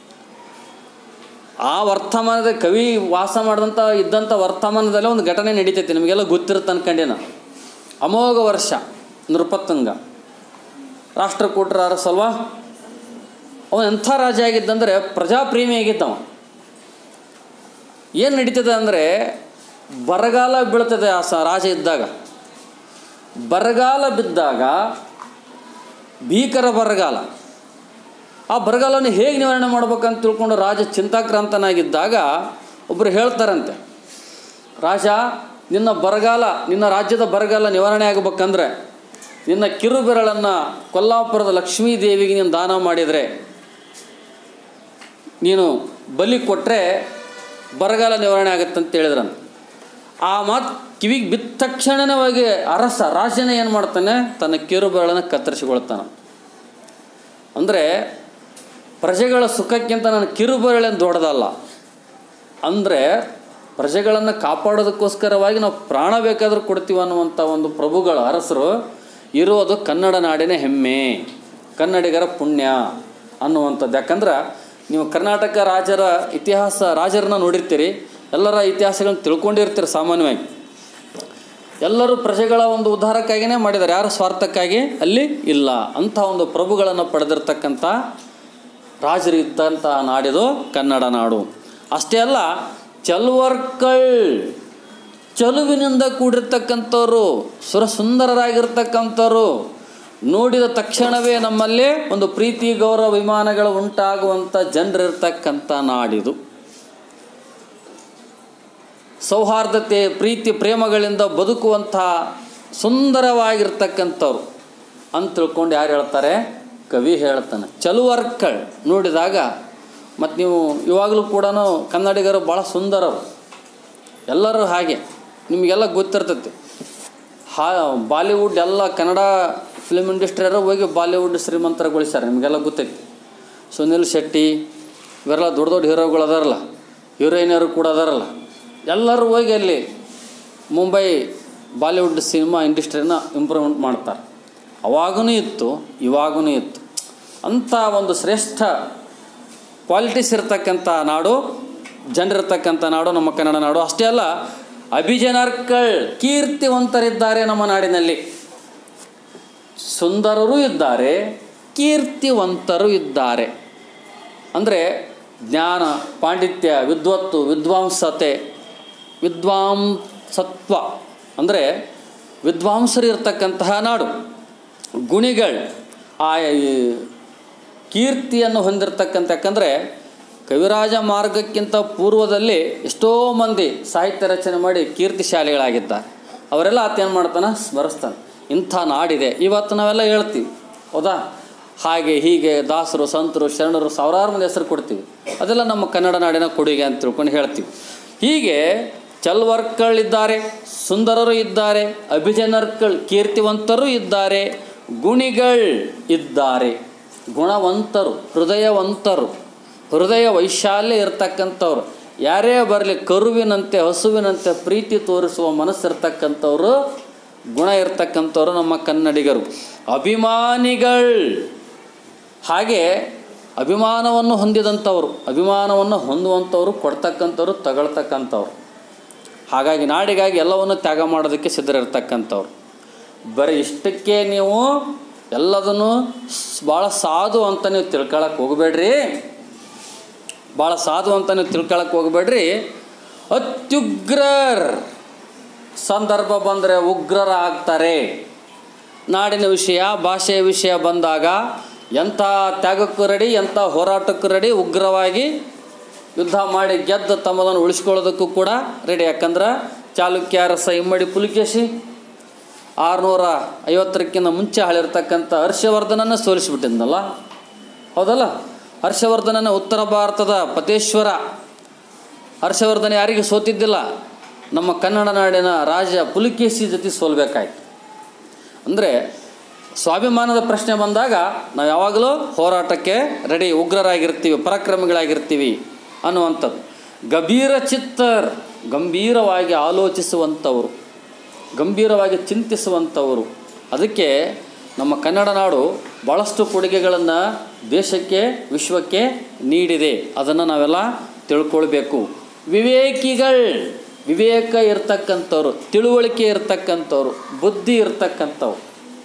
ಆ ವರ್ತಮಾನದ ಕವಿ ವಾಸ ಮಾಡಿದಂಥ ಇದ್ದಂಥ ವರ್ತಮಾನದಲ್ಲೇ ಒಂದು ಘಟನೆ ನಡೀತೈತಿ ನಿಮಗೆಲ್ಲ ಗೊತ್ತಿರುತ್ತೆ ಅನ್ಕೊಂಡೇನ ಅಮೋಘ ವರ್ಷ ನೃಪತುಂಗ ರಾಷ್ಟ್ರಕೂಟರ ಅರಸಲ್ವಾ ಅವನು ಎಂಥ ರಾಜ ಆಗಿದ್ದಂದರೆ ಪ್ರಜಾಪ್ರೇಮಿ ಆಗಿದ್ದವ ಏನು ನಡೀತದೆ ಅಂದರೆ ಬರಗಾಲ ಬೀಳ್ತದೆ ಆ ಸ ರಾಜ ಇದ್ದಾಗ ಬರಗಾಲ ಬಿದ್ದಾಗ ಭೀಕರ ಬರಗಾಲ ಆ ಬರಗಾಲವನ್ನು ಹೇಗೆ ನಿವಾರಣೆ ಮಾಡ್ಬೇಕಂತ ತಿಳ್ಕೊಂಡು ರಾಜ ಚಿಂತಾಕ್ರಾಂತನಾಗಿದ್ದಾಗ ಒಬ್ಬರು ಹೇಳ್ತಾರಂತೆ ರಾಜ ನಿನ್ನ ಬರಗಾಲ ನಿನ್ನ ರಾಜ್ಯದ ಬರಗಾಲ ನಿವಾರಣೆ ಆಗಬೇಕಂದ್ರೆ ನಿನ್ನ ಕಿರು ಬೆರಳನ್ನು ಕೊಲ್ಲಾಪುರದ ಲಕ್ಷ್ಮೀ ದೇವಿಗೆ ನೀನು ದಾನ ಮಾಡಿದರೆ ನೀನು ಬಲಿ ಕೊಟ್ಟರೆ ಬರಗಾಲ ನಿವಾರಣೆ ಆಗುತ್ತೆ ಅಂತ ಹೇಳಿದ್ರಂತ ಆ ಮಾತು ಕಿವಿಗೆ ಬಿದ್ದ ತಕ್ಷಣವಾಗಿ ಅರಸ ರಾಜನೇ ಏನು ಮಾಡ್ತಾನೆ ತನ್ನ ಕಿರು ಬೆರಳನ್ನು ಕತ್ತರಿಸಿಕೊಳ್ತಾನೆ ಅಂದರೆ ಪ್ರಜೆಗಳ ಸುಖಕ್ಕಿಂತ ನನ್ನ ಕಿರುಬೆರಳೇನು ದೊಡ್ಡದಲ್ಲ ಅಂದರೆ ಪ್ರಜೆಗಳನ್ನು ಕಾಪಾಡೋದಕ್ಕೋಸ್ಕರವಾಗಿ ನಾವು ಪ್ರಾಣ ಬೇಕಾದರೂ ಕೊಡ್ತೀವಿ ಅನ್ನುವಂಥ ಒಂದು ಪ್ರಭುಗಳ ಅರಸರು ಇರೋದು ಕನ್ನಡ ನಾಡಿನ ಹೆಮ್ಮೆ ಕನ್ನಡಿಗರ ಪುಣ್ಯ ಅನ್ನುವಂಥದ್ದು ಯಾಕಂದ್ರೆ ನೀವು ಕರ್ನಾಟಕ ರಾಜರ ಇತಿಹಾಸ ರಾಜರನ್ನ ನೋಡಿರ್ತೀರಿ ಎಲ್ಲರ ಇತಿಹಾಸಗಳನ್ನ ತಿಳ್ಕೊಂಡಿರ್ತೀರಿ ಸಾಮಾನ್ಯವಾಗಿ ಎಲ್ಲರೂ ಪ್ರಜೆಗಳ ಒಂದು ಉದ್ಧಾರಕ್ಕಾಗಿಯೇ ಮಾಡಿದ್ದಾರೆ ಯಾರ ಸ್ವಾರ್ಥಕ್ಕಾಗಿ ಅಲ್ಲಿ ಇಲ್ಲ ಅಂಥ ಒಂದು ಪ್ರಭುಗಳನ್ನು ಪಡೆದಿರ್ತಕ್ಕಂಥ ರಾಜರು ಇದ್ದಂಥ ನಾಡಿದು ಕನ್ನಡ ನಾಡು ಅಷ್ಟೇ ಅಲ್ಲ ಚಲ್ವರ್ಕಳ್ ಚಲುವಿನಿಂದ ಕೂಡಿರ್ತಕ್ಕಂಥವ್ರು ಸುರಸುಂದರರಾಗಿರ್ತಕ್ಕಂಥವ್ರು ನೋಡಿದ ತಕ್ಷಣವೇ ನಮ್ಮಲ್ಲಿ ಒಂದು ಪ್ರೀತಿ ಗೌರವ ವಿಮಾನಗಳು ಉಂಟಾಗುವಂಥ ಜನರಿರ್ತಕ್ಕಂಥ ನಾಡಿದು ಸೌಹಾರ್ದತೆ ಪ್ರೀತಿ ಪ್ರೇಮಗಳಿಂದ ಬದುಕುವಂಥ ಸುಂದರವಾಗಿರ್ತಕ್ಕಂಥವ್ರು ಅಂತ ತಿಳ್ಕೊಂಡು ಯಾರು ಹೇಳ್ತಾರೆ ಕವಿ ಹೇಳ್ತಾನೆ ಚಲುವರ್ಕಳ್ ನೋಡಿದಾಗ ಮತ್ತು ನೀವು ಇವಾಗಲೂ ಕೂಡ ಕನ್ನಡಿಗರು ಭಾಳ ಸುಂದರರು ಎಲ್ಲರೂ ಹಾಗೆ ನಿಮಗೆಲ್ಲ ಗೊತ್ತಿರ್ತೈತಿ ಹಾ ಬಾಲಿವುಡ್ ಎಲ್ಲ ಕನ್ನಡ ಫಿಲ್ಮ್ ಇಂಡಸ್ಟ್ರಿಯರು ಹೋಗಿ ಬಾಲಿವುಡ್ ಶ್ರೀಮಂತರಗೊಳಿಸ್ಯಾರ ನಿಮಗೆಲ್ಲ ಗೊತ್ತೈತಿ ಸುನಿಲ್ ಶೆಟ್ಟಿ ಇವೆಲ್ಲ ದೊಡ್ಡ ದೊಡ್ಡ ಹೀರೋಗಳು ಅದಾರಲ್ಲ ಹೀರೋಯಿನರು ಕೂಡ ಅದಾರಲ್ಲ ಎಲ್ಲರೂ ಹೋಗಿ ಅಲ್ಲಿ ಮುಂಬೈ ಬಾಲಿವುಡ್ ಸಿನಿಮಾ ಇಂಡಸ್ಟ್ರಿನ ಇಂಪ್ರೂವ್ಮೆಂಟ್ ಮಾಡ್ತಾರೆ ಅವಾಗೂ ಇತ್ತು ಇವಾಗೂ ಇತ್ತು ಅಂಥ ಒಂದು ಶ್ರೇಷ್ಠ ಕ್ವಾಲಿಟೀಸ್ ಇರ್ತಕ್ಕಂಥ ನಾಡು ಜನರಿರ್ತಕ್ಕಂಥ ನಾಡು ನಮ್ಮ ಕನ್ನಡ ನಾಡು ಅಷ್ಟೇ ಅಲ್ಲ ಅಭಿಜನರ್ಕಳ್ ಕೀರ್ತಿವಂತರಿದ್ದಾರೆ ನಮ್ಮ ನಾಡಿನಲ್ಲಿ ಸುಂದರರೂ ಇದ್ದಾರೆ ಕೀರ್ತಿವಂತರು ಇದ್ದಾರೆ ಅಂದರೆ ಜ್ಞಾನ ಪಾಂಡಿತ್ಯ ವಿದ್ವತ್ತು ವಿದ್ವಾಂಸತೆ ವಿದ್ವಾಂಸತ್ವ ಅಂದರೆ ವಿದ್ವಾಂಸರು ಇರ್ತಕ್ಕಂತಹ ನಾಡು ಗುಣಿಗಳು ಆ ಈ ಕೀರ್ತಿಯನ್ನು ಹೊಂದಿರತಕ್ಕಂಥ ಯಾಕಂದರೆ ಕವಿರಾಜ ಮಾರ್ಗಕ್ಕಿಂತ ಪೂರ್ವದಲ್ಲಿ ಎಷ್ಟೋ ಮಂದಿ ಸಾಹಿತ್ಯ ರಚನೆ ಮಾಡಿ ಕೀರ್ತಿ ಶಾಲೆಗಳಾಗಿದ್ದಾರೆ ಅವರೆಲ್ಲ ಆತ ಏನು ಮಾಡ್ತಾನೆ ಸ್ಮರಿಸ್ತಾನೆ ಇಂಥ ನಾಡಿದೆ ಇವತ್ತು ನಾವೆಲ್ಲ ಹೇಳ್ತೀವಿ ಹೌದಾ ಹಾಗೆ ಹೀಗೆ ದಾಸರು ಸಂತರು ಶರಣರು ಸಾವಿರಾರು ಮಂದಿ ಹೆಸರು ಕೊಡ್ತೀವಿ ಅದೆಲ್ಲ ನಮ್ಮ ಕನ್ನಡ ನಾಡಿನ ಕೊಡುಗೆ ಅಂತ ತಿಳ್ಕೊಂಡು ಹೇಳ್ತೀವಿ ಹೀಗೆ ಚಲ್ವರ್ಕಳಿದ್ದಾರೆ ಸುಂದರರು ಇದ್ದಾರೆ ಅಭಿಜನರ್ಕಳ್ ಕೀರ್ತಿವಂತರು ಇದ್ದಾರೆ ಗುಣಿಗಳು ಇದ್ದಾರೆ ಗುಣವಂತರು ಹೃದಯವಂತರು ಹೃದಯ ವೈಶಾಲ್ಯ ಇರ್ತಕ್ಕಂಥವ್ರು ಯಾರೇ ಬರಲಿ ಕರುವಿನಂತೆ ಹಸುವಿನಂತೆ ಪ್ರೀತಿ ತೋರಿಸುವ ಮನಸ್ಸಿರ್ತಕ್ಕಂಥವ್ರು ಗುಣ ಇರ್ತಕ್ಕಂಥವ್ರು ನಮ್ಮ ಕನ್ನಡಿಗರು ಅಭಿಮಾನಿಗಳು ಹಾಗೆ ಅಭಿಮಾನವನ್ನು ಹೊಂದಿದಂಥವ್ರು ಅಭಿಮಾನವನ್ನು ಹೊಂದುವಂಥವ್ರು ಕೊಡ್ತಕ್ಕಂಥವ್ರು ತಗೊಳ್ತಕ್ಕಂಥವ್ರು ಹಾಗಾಗಿ ನಾಡಿಗಾಗಿ ಎಲ್ಲವನ್ನು ತ್ಯಾಗ ಮಾಡೋದಕ್ಕೆ ಸಿದ್ಧರಿರ್ತಕ್ಕಂಥವ್ರು ಬರೀ ಇಷ್ಟಕ್ಕೆ ನೀವು ಎಲ್ಲದನ್ನು ಭಾಳ ಸಾಧು ಅಂತ ನೀವು ತಿಳ್ಕೊಳಕ್ಕೆ ಹೋಗಬೇಡ್ರಿ ಭಾಳ ಸಾಧು ಅಂತ ನೀವು ತಿಳ್ಕೊಳಕ್ಕೆ ಹೋಗಬೇಡ್ರಿ ಅತ್ಯುಗ್ರರ್ ಸಂದರ್ಭ ಬಂದರೆ ಉಗ್ರರ ಆಗ್ತಾರೆ ನಾಡಿನ ವಿಷಯ ಭಾಷೆಯ ವಿಷಯ ಬಂದಾಗ ಎಂಥ ತ್ಯಾಗಕ್ಕೂ ರೆಡಿ ಎಂಥ ಹೋರಾಟಕ್ಕೂ ರೆಡಿ ಉಗ್ರವಾಗಿ ಯುದ್ಧ ಮಾಡಿ ಗೆದ್ದು ತಮ್ಮದನ್ನು ಉಳಿಸ್ಕೊಳ್ಳೋದಕ್ಕೂ ಕೂಡ ರೆಡಿ ಯಾಕಂದ್ರೆ ಚಾಲುಕ್ಯ ಅರಸ ಇಮ್ಮಡಿ ಪುಲಿಕೇಶಿ ಆರುನೂರ ಐವತ್ತರಕ್ಕಿಂತ ಮುಂಚೆ ಆಳಿರ್ತಕ್ಕಂಥ ಹರ್ಷವರ್ಧನನ ಸೋಲಿಸಿಬಿಟ್ಟಿದ್ನಲ್ಲ ಹೌದಲ್ಲ ಹರ್ಷವರ್ಧನನ ಉತ್ತರ ಭಾರತದ ಪತೇಶ್ವರ ಹರ್ಷವರ್ಧನ ಯಾರಿಗೆ ಸೋತಿದ್ದಿಲ್ಲ ನಮ್ಮ ಕನ್ನಡ ನಾಡಿನ ರಾಜ ಪುಲಿಕೇಶಿ ಜೊತೆ ಸೋಲ್ಬೇಕಾಯ್ತು ಅಂದರೆ ಸ್ವಾಭಿಮಾನದ ಪ್ರಶ್ನೆ ಬಂದಾಗ ನಾವು ಯಾವಾಗಲೂ ಹೋರಾಟಕ್ಕೆ ರೆಡಿ ಉಗ್ರರಾಗಿರ್ತೀವಿ ಪರಾಕ್ರಮಿಗಳಾಗಿರ್ತೀವಿ ಅನ್ನುವಂಥದ್ದು ಗಂಭೀರ ಚಿತ್ತರ್ ಗಂಭೀರವಾಗಿ ಆಲೋಚಿಸುವಂಥವರು ಗಂಭೀರವಾಗಿ ಚಿಂತಿಸುವಂಥವರು ಅದಕ್ಕೆ ನಮ್ಮ ಕನ್ನಡ ನಾಡು ಭಾಳಷ್ಟು ಕೊಡುಗೆಗಳನ್ನು ದೇಶಕ್ಕೆ ವಿಶ್ವಕ್ಕೆ ನೀಡಿದೆ ಅದನ್ನು ನಾವೆಲ್ಲ ತಿಳ್ಕೊಳ್ಬೇಕು ವಿವೇಕಿಗಳು ವಿವೇಕ ಇರ್ತಕ್ಕಂಥವ್ರು ತಿಳುವಳಿಕೆ ಇರ್ತಕ್ಕಂಥವ್ರು ಬುದ್ಧಿ ಇರ್ತಕ್ಕಂಥವ್ರು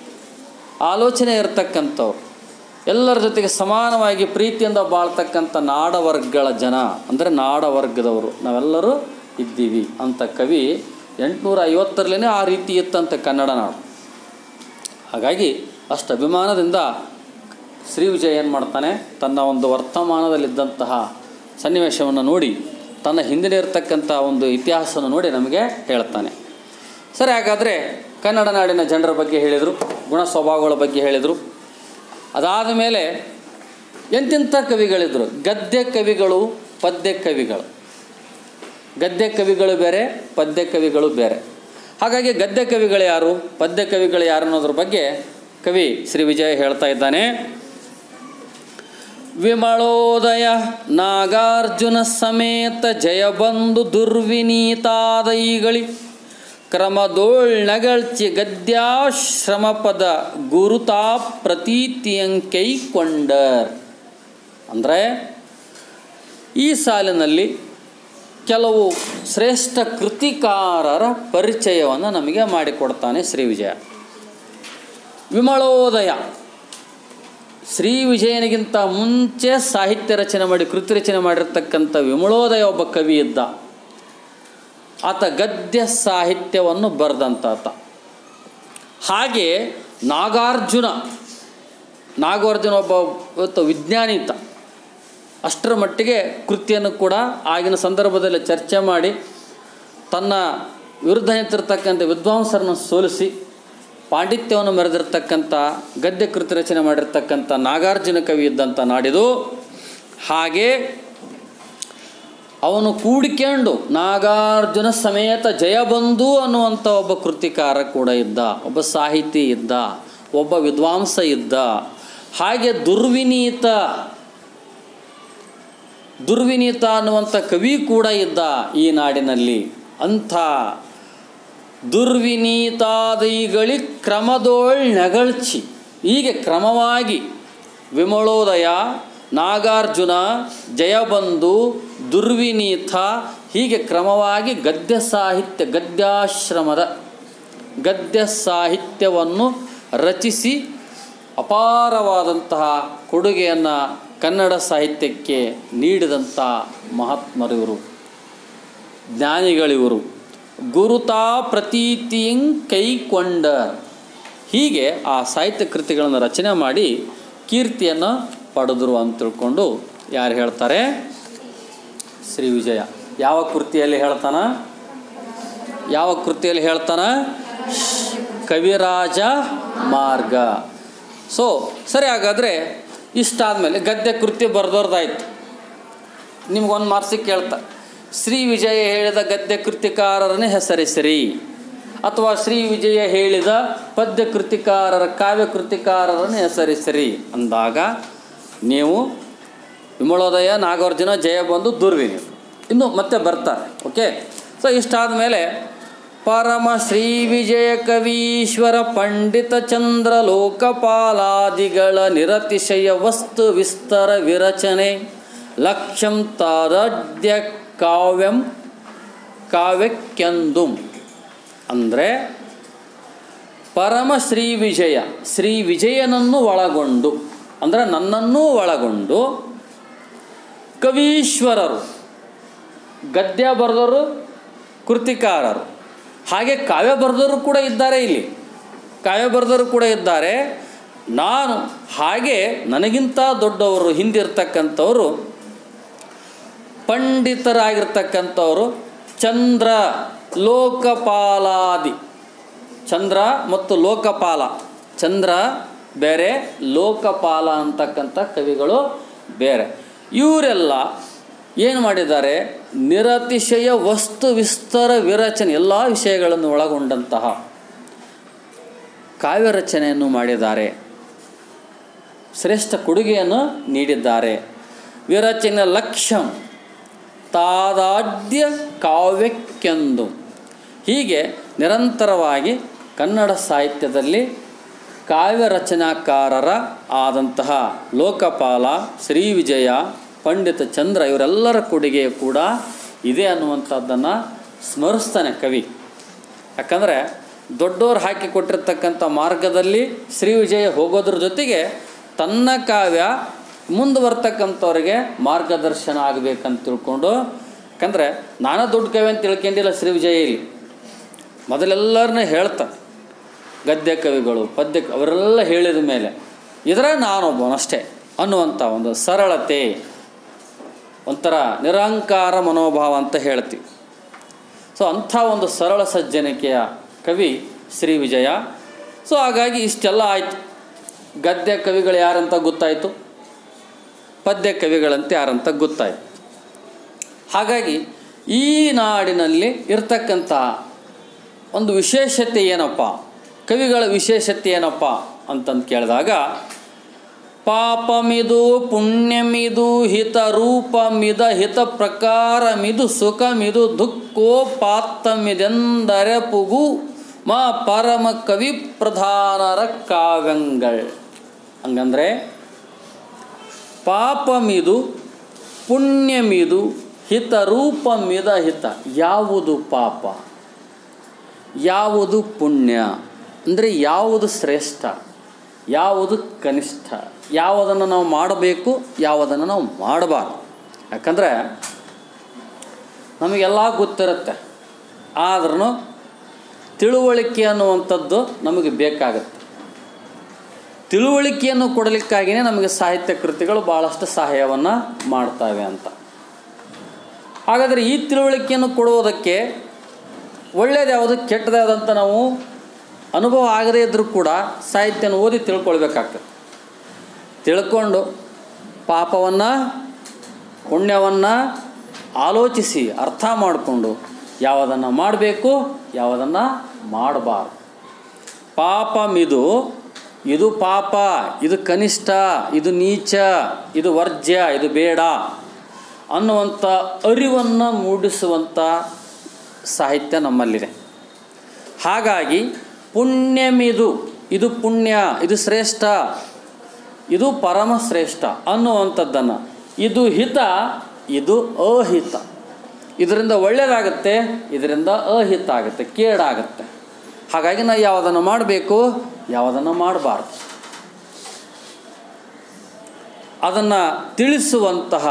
ಆಲೋಚನೆ ಇರ್ತಕ್ಕಂಥವ್ರು ಎಲ್ಲರ ಜೊತೆಗೆ ಸಮಾನವಾಗಿ ಪ್ರೀತಿಯಿಂದ ಬಾಳ್ತಕ್ಕಂಥ ನಾಡವರ್ಗಗಳ ಜನ ಅಂದರೆ ನಾಡವರ್ಗದವರು ನಾವೆಲ್ಲರೂ ಇದ್ದೀವಿ ಅಂತ ಕವಿ ಎಂಟುನೂರ ಐವತ್ತರಲ್ಲೇ ಆ ರೀತಿ ಇತ್ತಂತೆ ಕನ್ನಡ ನಾಡು ಹಾಗಾಗಿ ಅಷ್ಟು ಅಭಿಮಾನದಿಂದ ಶ್ರೀ ವಿಜಯ ಏನು ಮಾಡ್ತಾನೆ ತನ್ನ ಒಂದು ವರ್ತಮಾನದಲ್ಲಿದ್ದಂತಹ ಸನ್ನಿವೇಶವನ್ನು ನೋಡಿ ತನ್ನ ಹಿಂದಿನ ಇರತಕ್ಕಂಥ ಒಂದು ಇತಿಹಾಸವನ್ನು ನೋಡಿ ನಮಗೆ ಹೇಳ್ತಾನೆ ಸರಿ ಹಾಗಾದರೆ ಕನ್ನಡ ನಾಡಿನ ಜನರ ಬಗ್ಗೆ ಹೇಳಿದರು ಗುಣ ಸ್ವಭಾವಗಳ ಬಗ್ಗೆ ಹೇಳಿದರು ಅದಾದ ಮೇಲೆ ಎಂತೆಂಥ ಕವಿಗಳಿದ್ದರು ಗದ್ಯ ಕವಿಗಳು ಪದ್ಯ ಕವಿಗಳು ಗದ್ಯ ಕವಿಗಳು ಬೇರೆ ಪದ್ಯ ಕವಿಗಳು ಬೇರೆ ಹಾಗಾಗಿ ಗದ್ಯ ಕವಿಗಳು ಯಾರು ಪದ್ಯ ಕವಿಗಳು ಯಾರು ಅನ್ನೋದ್ರ ಬಗ್ಗೆ ಕವಿ ಶ್ರೀ ವಿಜಯ ಹೇಳ್ತಾ ಇದ್ದಾನೆ ವಿಮಳೋದಯ ನಾಗಾರ್ಜುನ ಸಮೇತ ಜಯಬಂಧು ದುರ್ವಿನೀತಾದೈಗಳಿ ಕ್ರಮದೋಳ್ನಗಳ್ಚಿ ಗದ್ಯಾಶ್ರಮಪದ ಗುರುತಾ ಪ್ರತೀತಿಯಂಕೈಕೊಂಡರ್ ಅಂದರೆ ಈ ಸಾಲಿನಲ್ಲಿ ಕೆಲವು ಶ್ರೇಷ್ಠ ಕೃತಿಕಾರರ ಪರಿಚಯವನ್ನು ನಮಗೆ ಮಾಡಿಕೊಡ್ತಾನೆ ಶ್ರೀ ವಿಜಯ ವಿಮಳೋದಯ ಶ್ರೀ ವಿಜಯನಿಗಿಂತ ಮುಂಚೆ ಸಾಹಿತ್ಯ ರಚನೆ ಮಾಡಿ ಕೃತಿ ರಚನೆ ಮಾಡಿರ್ತಕ್ಕಂಥ ವಿಮಳೋದಯ ಒಬ್ಬ ಕವಿ ಇದ್ದ ಆತ ಗದ್ಯ ಸಾಹಿತ್ಯವನ್ನು ಬರೆದಂತಾತ ಹಾಗೆ ನಾಗಾರ್ಜುನ ನಾಗಾರ್ಜುನ ಒಬ್ಬ ಇವತ್ತು ವಿಜ್ಞಾನಿ ಇದ್ದ ಅಷ್ಟರ ಮಟ್ಟಿಗೆ ಕೃತಿಯನ್ನು ಕೂಡ ಆಗಿನ ಸಂದರ್ಭದಲ್ಲಿ ಚರ್ಚೆ ಮಾಡಿ ತನ್ನ ವಿರುದ್ಧ ನಿಂತಿರ್ತಕ್ಕಂಥ ವಿದ್ವಾಂಸರನ್ನು ಸೋಲಿಸಿ ಪಾಂಡಿತ್ಯವನ್ನು ಮೆರೆದಿರ್ತಕ್ಕಂಥ ಗದ್ಯ ಕೃತಿ ರಚನೆ ಮಾಡಿರ್ತಕ್ಕಂಥ ನಾಗಾರ್ಜುನ ಕವಿ ಇದ್ದಂಥ ನಾಡಿದು ಹಾಗೆ ಅವನು ಕೂಡಿಕೊಂಡು ನಾಗಾರ್ಜುನ ಸಮೇತ ಜಯಬಂಧು ಅನ್ನುವಂಥ ಒಬ್ಬ ಕೃತಿಕಾರ ಕೂಡ ಇದ್ದ ಒಬ್ಬ ಸಾಹಿತಿ ಇದ್ದ ಒಬ್ಬ ವಿದ್ವಾಂಸ ಇದ್ದ ಹಾಗೆ ದುರ್ವಿನೀತ ದುರ್ವಿನೀತ ಅನ್ನುವಂಥ ಕವಿ ಕೂಡ ಇದ್ದ ಈ ನಾಡಿನಲ್ಲಿ ಅಂಥ ದುರ್ವಿನೀತಾದಿಗಳಿ ಕ್ರಮದೋಳ್ ನೆಗಳ್ಚಿ ಹೀಗೆ ಕ್ರಮವಾಗಿ ವಿಮಳೋದಯ ನಾಗಾರ್ಜುನ ಜಯಬಂಧು ದುರ್ವಿನೀತ ಹೀಗೆ ಕ್ರಮವಾಗಿ ಗದ್ಯ ಸಾಹಿತ್ಯ ಗದ್ಯಾಶ್ರಮದ ಗದ್ಯ ಸಾಹಿತ್ಯವನ್ನು ರಚಿಸಿ ಅಪಾರವಾದಂತಹ ಕೊಡುಗೆಯನ್ನು ಕನ್ನಡ ಸಾಹಿತ್ಯಕ್ಕೆ ನೀಡಿದಂಥ ಮಹಾತ್ಮರಿವರು ಜ್ಞಾನಿಗಳಿವರು ಗುರುತಾ ಪ್ರತೀತಿಯಂ ಕೈಕೊಂಡ ಹೀಗೆ ಆ ಸಾಹಿತ್ಯ ಕೃತಿಗಳನ್ನು ರಚನೆ ಮಾಡಿ ಕೀರ್ತಿಯನ್ನು ಪಡೆದರು ಅಂತ ತಿಳ್ಕೊಂಡು ಯಾರು ಹೇಳ್ತಾರೆ ಶ್ರೀ ವಿಜಯ ಯಾವ ಕೃತಿಯಲ್ಲಿ ಹೇಳ್ತಾನ ಯಾವ ಕೃತಿಯಲ್ಲಿ ಹೇಳ್ತಾನ ಕವಿರಾಜ ಮಾರ್ಗ ಸೊ ಸರಿ ಹಾಗಾದರೆ ಇಷ್ಟಾದಮೇಲೆ ಗದ್ಯ ಕೃತಿ ಬರೆದವ್ರದ್ದಾಯ್ತು ನಿಮ್ಗೊಂದು ಮಾರ್ಕ್ಸಿಗೆ ಕೇಳ್ತಾ ಶ್ರೀ ವಿಜಯ ಹೇಳಿದ ಗದ್ಯ ಕೃತಿಕಾರರನ್ನೇ ಹೆಸರಿಸಿರಿ ಅಥವಾ ಶ್ರೀ ವಿಜಯ ಹೇಳಿದ ಪದ್ಯ ಕೃತಿಕಾರರ ಕಾವ್ಯ ಕೃತಿಕಾರರನ್ನು ಹೆಸರಿಸಿರಿ ಅಂದಾಗ ನೀವು ವಿಮಳೋದಯ ನಾಗಾರ್ಜುನ ಜಯಬಂಧು ದುರ್ವಿನಿ ಇನ್ನು ಮತ್ತೆ ಬರ್ತಾರೆ ಓಕೆ ಸೊ ಇಷ್ಟಾದ ಮೇಲೆ ಪರಮ ಶ್ರೀ ವಿಜಯ ಕವೀಶ್ವರ ಪಂಡಿತ ಚಂದ್ರ ಲೋಕಪಾಲಾದಿಗಳ ನಿರತಿಶಯ ವಸ್ತು ವಿಸ್ತರ ವಿರಚನೆ ಲಕ್ಷ್ಯಂ ತಾರಡ್ಯ ಕಾವ್ಯಂ ಕಾವ್ಯಕ್ಕೆಂದು ಅಂದರೆ ಪರಮ ಶ್ರೀ ವಿಜಯ ಶ್ರೀ ವಿಜಯನನ್ನು ಒಳಗೊಂಡು ಅಂದರೆ ನನ್ನನ್ನೂ ಒಳಗೊಂಡು ಕವೀಶ್ವರರು ಗದ್ಯ ಬರೆದವರು ಕೃತಿಕಾರರು ಹಾಗೆ ಕಾವ್ಯ ಬರೆದವರು ಕೂಡ ಇದ್ದಾರೆ ಇಲ್ಲಿ ಕಾವ್ಯ ಬರೆದವರು ಕೂಡ ಇದ್ದಾರೆ ನಾನು ಹಾಗೆ ನನಗಿಂತ ದೊಡ್ಡವರು ಹಿಂದಿರ್ತಕ್ಕಂಥವರು ಪಂಡಿತರಾಗಿರ್ತಕ್ಕಂಥವರು ಚಂದ್ರ ಲೋಕಪಾಲಾದಿ ಚಂದ್ರ ಮತ್ತು ಲೋಕಪಾಲ ಚಂದ್ರ ಬೇರೆ ಲೋಕಪಾಲ ಅಂತಕ್ಕಂಥ ಕವಿಗಳು ಬೇರೆ ಇವರೆಲ್ಲ ಏನು ಮಾಡಿದ್ದಾರೆ ನಿರತಿಶಯ ವಸ್ತು ವಿಸ್ತಾರ ವಿರಚನೆ ಎಲ್ಲ ವಿಷಯಗಳನ್ನು ಒಳಗೊಂಡಂತಹ ಕಾವ್ಯ ರಚನೆಯನ್ನು ಮಾಡಿದ್ದಾರೆ ಶ್ರೇಷ್ಠ ಕೊಡುಗೆಯನ್ನು ನೀಡಿದ್ದಾರೆ ವಿರಚನೆ ಲಕ್ಷ್ಯಂ ತಾದಾಡ್ಯ ಕಾವ್ಯಕ್ಕೆಂದು ಹೀಗೆ ನಿರಂತರವಾಗಿ ಕನ್ನಡ ಸಾಹಿತ್ಯದಲ್ಲಿ ಕಾವ್ಯ ರಚನಾಕಾರರ ಆದಂತಹ ಲೋಕಪಾಲ ಶ್ರೀ ವಿಜಯ ಪಂಡಿತ ಚಂದ್ರ ಇವರೆಲ್ಲರ ಕೊಡುಗೆ ಕೂಡ ಇದೆ ಅನ್ನುವಂಥದ್ದನ್ನು ಸ್ಮರಿಸ್ತಾನೆ ಕವಿ ಯಾಕಂದರೆ ದೊಡ್ಡವರು ಹಾಕಿ ಕೊಟ್ಟಿರ್ತಕ್ಕಂಥ ಮಾರ್ಗದಲ್ಲಿ ಶ್ರೀ ವಿಜಯ ಹೋಗೋದ್ರ ಜೊತೆಗೆ ತನ್ನ ಕಾವ್ಯ ಮುಂದೆ ಬರ್ತಕ್ಕಂಥವ್ರಿಗೆ ಮಾರ್ಗದರ್ಶನ ಆಗಬೇಕಂತ ತಿಳ್ಕೊಂಡು ಯಾಕಂದರೆ ನಾನೇ ದೊಡ್ಡ ಕವಿ ಅಂತ ತಿಳ್ಕೊಂಡಿಲ್ಲ ಶ್ರೀ ವಿಜಯ ಇಲ್ಲಿ ಮೊದಲೆಲ್ಲರನ್ನ ಹೇಳ್ತಾನೆ ಗದ್ಯ ಕವಿಗಳು ಪದ್ಯ ಅವರೆಲ್ಲ ಹೇಳಿದ ಮೇಲೆ ಇದರ ನಾನೊಬ್ಬನಷ್ಟೇ ಅನ್ನುವಂಥ ಒಂದು ಸರಳತೆ ಒಂಥರ ನಿರಂಕಾರ ಮನೋಭಾವ ಅಂತ ಹೇಳ್ತೀವಿ ಸೊ ಅಂಥ ಒಂದು ಸರಳ ಸಜ್ಜನಿಕೆಯ ಕವಿ ಶ್ರೀ ವಿಜಯ ಸೊ ಹಾಗಾಗಿ ಇಷ್ಟೆಲ್ಲ ಆಯಿತು ಗದ್ಯ ಕವಿಗಳು ಯಾರಂತ ಗೊತ್ತಾಯಿತು ಪದ್ಯ ಕವಿಗಳಂತ ಯಾರಂತ ಗೊತ್ತಾಯಿತು ಹಾಗಾಗಿ ಈ ನಾಡಿನಲ್ಲಿ ಇರ್ತಕ್ಕಂಥ ಒಂದು ವಿಶೇಷತೆ ಏನಪ್ಪ ಕವಿಗಳ ವಿಶೇಷತೆ ಏನಪ್ಪ ಅಂತಂದು ಕೇಳಿದಾಗ ಪಾಪಮಿದು ಪುಣ್ಯಮಿದು ಹಿತ ರೂಪಮಿದ ಹಿತ ಪ್ರಕಾರಮಿದು ಸುಖಮಿದು ದುಃಖೋಪಾತ್ತಮಿದೆಂದರೆ ಪುಗು ಮಾ ಪರಮ ಕವಿ ಪ್ರಧಾನರ ಕಾವ್ಯಂಗಳ್ ಹಂಗಂದ್ರೆ ಪಾಪಮಿದು ಪುಣ್ಯಮಿದು ಹಿತ ರೂಪಮಿದ ಹಿತ ಯಾವುದು ಪಾಪ ಯಾವುದು ಪುಣ್ಯ ಅಂದರೆ ಯಾವುದು ಶ್ರೇಷ್ಠ ಯಾವುದು ಕನಿಷ್ಠ ಯಾವುದನ್ನು ನಾವು ಮಾಡಬೇಕು ಯಾವುದನ್ನು ನಾವು ಮಾಡಬಾರ್ದು ಯಾಕಂದರೆ ನಮಗೆಲ್ಲ ಗೊತ್ತಿರುತ್ತೆ ಆದ್ರೂ ತಿಳುವಳಿಕೆ ಅನ್ನುವಂಥದ್ದು ನಮಗೆ ಬೇಕಾಗುತ್ತೆ ತಿಳುವಳಿಕೆಯನ್ನು ಕೊಡಲಿಕ್ಕಾಗಿಯೇ ನಮಗೆ ಸಾಹಿತ್ಯ ಕೃತಿಗಳು ಭಾಳಷ್ಟು ಸಹಾಯವನ್ನು ಮಾಡ್ತವೆ ಅಂತ ಹಾಗಾದರೆ ಈ ತಿಳುವಳಿಕೆಯನ್ನು ಕೊಡುವುದಕ್ಕೆ ಒಳ್ಳೇದು ಯಾವುದು ಕೆಟ್ಟದ್ದು ಯಾವುದಂತ ನಾವು ಅನುಭವ ಆಗದೇ ಇದ್ದರೂ ಕೂಡ ಸಾಹಿತ್ಯನ ಓದಿ ತಿಳ್ಕೊಳ್ಬೇಕಾಗ್ತದೆ ತಿಳ್ಕೊಂಡು ಪಾಪವನ್ನು ಪುಣ್ಯವನ್ನು ಆಲೋಚಿಸಿ ಅರ್ಥ ಮಾಡಿಕೊಂಡು ಯಾವುದನ್ನು ಮಾಡಬೇಕು ಯಾವುದನ್ನು ಮಾಡಬಾರ್ದು ಪಾಪ ಮಿದು ಇದು ಪಾಪ ಇದು ಕನಿಷ್ಠ ಇದು ನೀಚ ಇದು ವರ್ಜ್ಯ ಇದು ಬೇಡ ಅನ್ನುವಂಥ ಅರಿವನ್ನು ಮೂಡಿಸುವಂಥ ಸಾಹಿತ್ಯ ನಮ್ಮಲ್ಲಿದೆ ಹಾಗಾಗಿ ಪುಣ್ಯಮಿದು ಇದು ಪುಣ್ಯ ಇದು ಶ್ರೇಷ್ಠ ಇದು ಪರಮ ಶ್ರೇಷ್ಠ ಅನ್ನುವಂಥದ್ದನ್ನು ಇದು ಹಿತ ಇದು ಅಹಿತ ಇದರಿಂದ ಒಳ್ಳೆಯದಾಗುತ್ತೆ ಇದರಿಂದ ಅಹಿತ ಆಗುತ್ತೆ ಕೇಡಾಗುತ್ತೆ ಹಾಗಾಗಿ ನಾವು ಯಾವುದನ್ನು ಮಾಡಬೇಕು ಯಾವುದನ್ನು ಮಾಡಬಾರ್ದು ಅದನ್ನು ತಿಳಿಸುವಂತಹ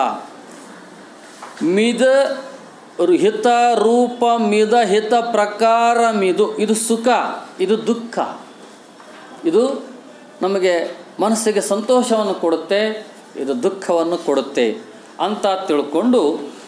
ಮಿದ ರು- ಹಿತ ರೂಪ ಮಿದ ಹಿತ ಪ್ರಕಾರ ಮಿದು ಇದು ಸುಖ ಇದು ದುಃಖ ಇದು ನಮಗೆ ಮನಸ್ಸಿಗೆ ಸಂತೋಷವನ್ನು ಕೊಡುತ್ತೆ ಇದು ದುಃಖವನ್ನು ಕೊಡುತ್ತೆ ಅಂತ ತಿಳ್ಕೊಂಡು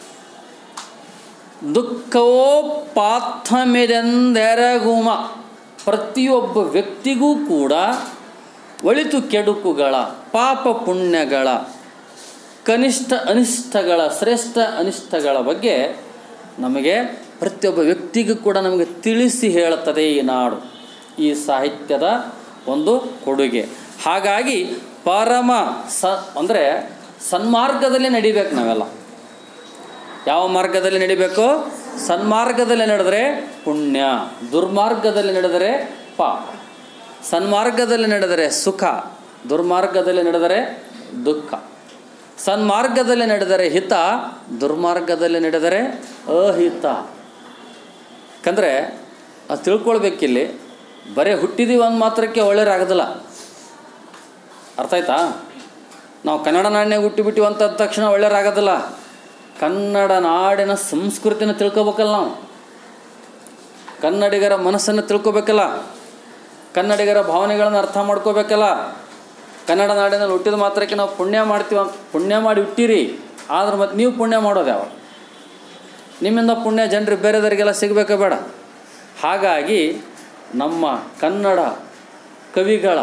ದುಃಖವೋ ಪಾಥಮೆದೆಂದೆರಗುಮ ಪ್ರತಿಯೊಬ್ಬ ವ್ಯಕ್ತಿಗೂ ಕೂಡ ಒಳಿತು ಕೆಡುಕುಗಳ ಪಾಪ ಪುಣ್ಯಗಳ ಕನಿಷ್ಠ ಅನಿಷ್ಟಗಳ ಶ್ರೇಷ್ಠ ಅನಿಷ್ಟಗಳ ಬಗ್ಗೆ ನಮಗೆ ಪ್ರತಿಯೊಬ್ಬ ವ್ಯಕ್ತಿಗೂ ಕೂಡ ನಮಗೆ ತಿಳಿಸಿ ಹೇಳುತ್ತದೆ ಈ ನಾಡು ಈ ಸಾಹಿತ್ಯದ ಒಂದು ಕೊಡುಗೆ ಹಾಗಾಗಿ ಪರಮ ಸ ಅಂದರೆ ಸನ್ಮಾರ್ಗದಲ್ಲಿ ನಡಿಬೇಕು ನಾವೆಲ್ಲ ಯಾವ ಮಾರ್ಗದಲ್ಲಿ ನಡಿಬೇಕು ಸನ್ಮಾರ್ಗದಲ್ಲಿ ನಡೆದರೆ ಪುಣ್ಯ ದುರ್ಮಾರ್ಗದಲ್ಲಿ ನಡೆದರೆ ಪಾಪ ಸನ್ಮಾರ್ಗದಲ್ಲಿ ನಡೆದರೆ ಸುಖ ದುರ್ಮಾರ್ಗದಲ್ಲಿ ನಡೆದರೆ ದುಃಖ ಸನ್ಮಾರ್ಗದಲ್ಲಿ ನಡೆದರೆ ಹಿತ ದುರ್ಮಾರ್ಗದಲ್ಲಿ ನಡೆದರೆ ಅಹಿತ ಯಾಕಂದರೆ ಅದು ತಿಳ್ಕೊಳ್ಬೇಕಿಲ್ಲಿ ಬರೀ ಹುಟ್ಟಿದೀವಿ ಒಂದು ಮಾತ್ರಕ್ಕೆ ಒಳ್ಳೆಯರಾಗೋದಿಲ್ಲ ಅರ್ಥ ಆಯ್ತಾ ನಾವು ಕನ್ನಡ ನಾಡಿನಾಗ ಹುಟ್ಟಿಬಿಟ್ಟಿವಿ ಅಂತ ಅಂದ ತಕ್ಷಣ ಒಳ್ಳೆಯರಾಗೋದಿಲ್ಲ ಕನ್ನಡ ನಾಡಿನ ಸಂಸ್ಕೃತಿನ ತಿಳ್ಕೊಬೇಕಲ್ಲ ನಾವು ಕನ್ನಡಿಗರ ಮನಸ್ಸನ್ನು ತಿಳ್ಕೊಬೇಕಲ್ಲ ಕನ್ನಡಿಗರ ಭಾವನೆಗಳನ್ನು ಅರ್ಥ ಮಾಡ್ಕೋಬೇಕಲ್ಲ ಕನ್ನಡ ನಾಡಿನಲ್ಲಿ ಹುಟ್ಟಿದ ಮಾತ್ರಕ್ಕೆ ನಾವು ಪುಣ್ಯ ಮಾಡ್ತೀವಿ ಅಂತ ಪುಣ್ಯ ಮಾಡಿ ಹುಟ್ಟಿರಿ ಆದ್ರೆ ಮತ್ತು ನೀವು ಪುಣ್ಯ ಮಾಡೋದು ಯಾವ ನಿಮ್ಮಿಂದ ಪುಣ್ಯ ಜನರಿಗೆ ಬೇರೆದವರಿಗೆಲ್ಲ ಸಿಗಬೇಕ ಬೇಡ ಹಾಗಾಗಿ ನಮ್ಮ ಕನ್ನಡ ಕವಿಗಳ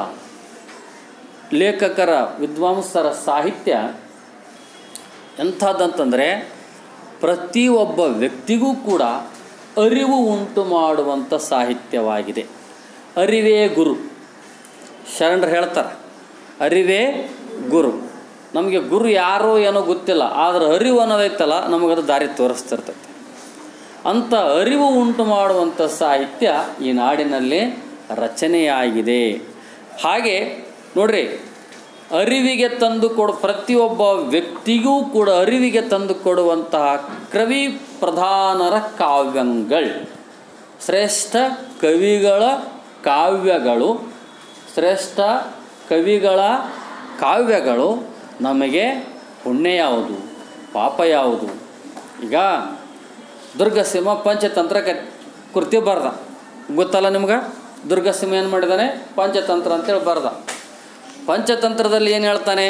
ಲೇಖಕರ ವಿದ್ವಾಂಸರ ಸಾಹಿತ್ಯ ಎಂಥದ್ದಂತಂದರೆ ಪ್ರತಿಯೊಬ್ಬ ವ್ಯಕ್ತಿಗೂ ಕೂಡ ಅರಿವು ಉಂಟು ಮಾಡುವಂಥ ಸಾಹಿತ್ಯವಾಗಿದೆ ಅರಿವೇ ಗುರು ಶರಣರು ಹೇಳ್ತಾರೆ ಅರಿವೇ ಗುರು ನಮಗೆ ಗುರು ಯಾರೋ ಏನೋ ಗೊತ್ತಿಲ್ಲ ಆದರೆ ಅರಿವು ಅನ್ನೋದೈತಲ್ಲ ನಮಗದು ದಾರಿ ತೋರಿಸ್ತಿರ್ತೈತೆ ಅಂಥ ಅರಿವು ಉಂಟು ಮಾಡುವಂಥ ಸಾಹಿತ್ಯ ಈ ನಾಡಿನಲ್ಲಿ ರಚನೆಯಾಗಿದೆ ಹಾಗೆ ನೋಡ್ರಿ ಅರಿವಿಗೆ ತಂದು ಕೊಡು ಪ್ರತಿಯೊಬ್ಬ ವ್ಯಕ್ತಿಗೂ ಕೂಡ ಅರಿವಿಗೆ ತಂದು ಕೊಡುವಂತಹ ಕವಿ ಪ್ರಧಾನರ ಕಾವ್ಯಗಳು ಶ್ರೇಷ್ಠ ಕವಿಗಳ ಕಾವ್ಯಗಳು ಶ್ರೇಷ್ಠ ಕವಿಗಳ ಕಾವ್ಯಗಳು ನಮಗೆ ಪುಣ್ಯ ಯಾವುದು ಪಾಪ ಯಾವುದು ಈಗ ದುರ್ಗಸಿಂಹ ಪಂಚತಂತ್ರ ಕ ಕೃತಿ ಬರ್ದ ಗೊತ್ತಲ್ಲ ನಿಮ್ಗೆ ದುರ್ಗಸಿಂಹ ಏನು ಮಾಡಿದಾನೆ ಪಂಚತಂತ್ರ ಅಂತೇಳಿ ಬರ್ದ ಪಂಚತಂತ್ರದಲ್ಲಿ ಏನು ಹೇಳ್ತಾನೆ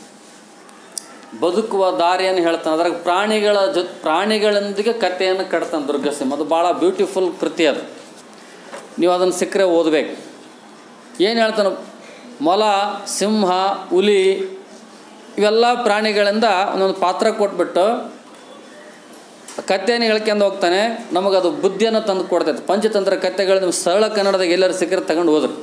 ಬದುಕುವ ದಾರಿಯನ್ನು ಹೇಳ್ತಾನೆ ಅದ್ರಾಗ ಪ್ರಾಣಿಗಳ ಜೊ ಪ್ರಾಣಿಗಳೊಂದಿಗೆ ಕಥೆಯನ್ನು ಕಟ್ತಾನೆ ದುರ್ಗಸಿಂಹ ಅದು ಭಾಳ ಬ್ಯೂಟಿಫುಲ್ ಕೃತಿ ಅದು ನೀವು ಅದನ್ನು ಸಿಕ್ಕರೆ ಓದಬೇಕು ಏನು ಹೇಳ್ತಾನೆ ಮೊಲ ಸಿಂಹ ಹುಲಿ ಇವೆಲ್ಲ ಪ್ರಾಣಿಗಳಿಂದ ಒಂದೊಂದು ಪಾತ್ರ ಕೊಟ್ಬಿಟ್ಟು ಕಥೆಯನ್ನು ಹೇಳ್ಕೊಂಡು ಹೋಗ್ತಾನೆ ನಮಗದು ಬುದ್ಧಿಯನ್ನು ತಂದು ಕೊಡ್ತೈತೆ ಪಂಚತಂತ್ರ ಕಥೆಗಳು ನೀವು ಸರಳ ಕನ್ನಡದಾಗ ಎಲ್ಲರೂ ಸಿಕ್ಕರೆ ತಗೊಂಡು ಹೋದ್ರಿ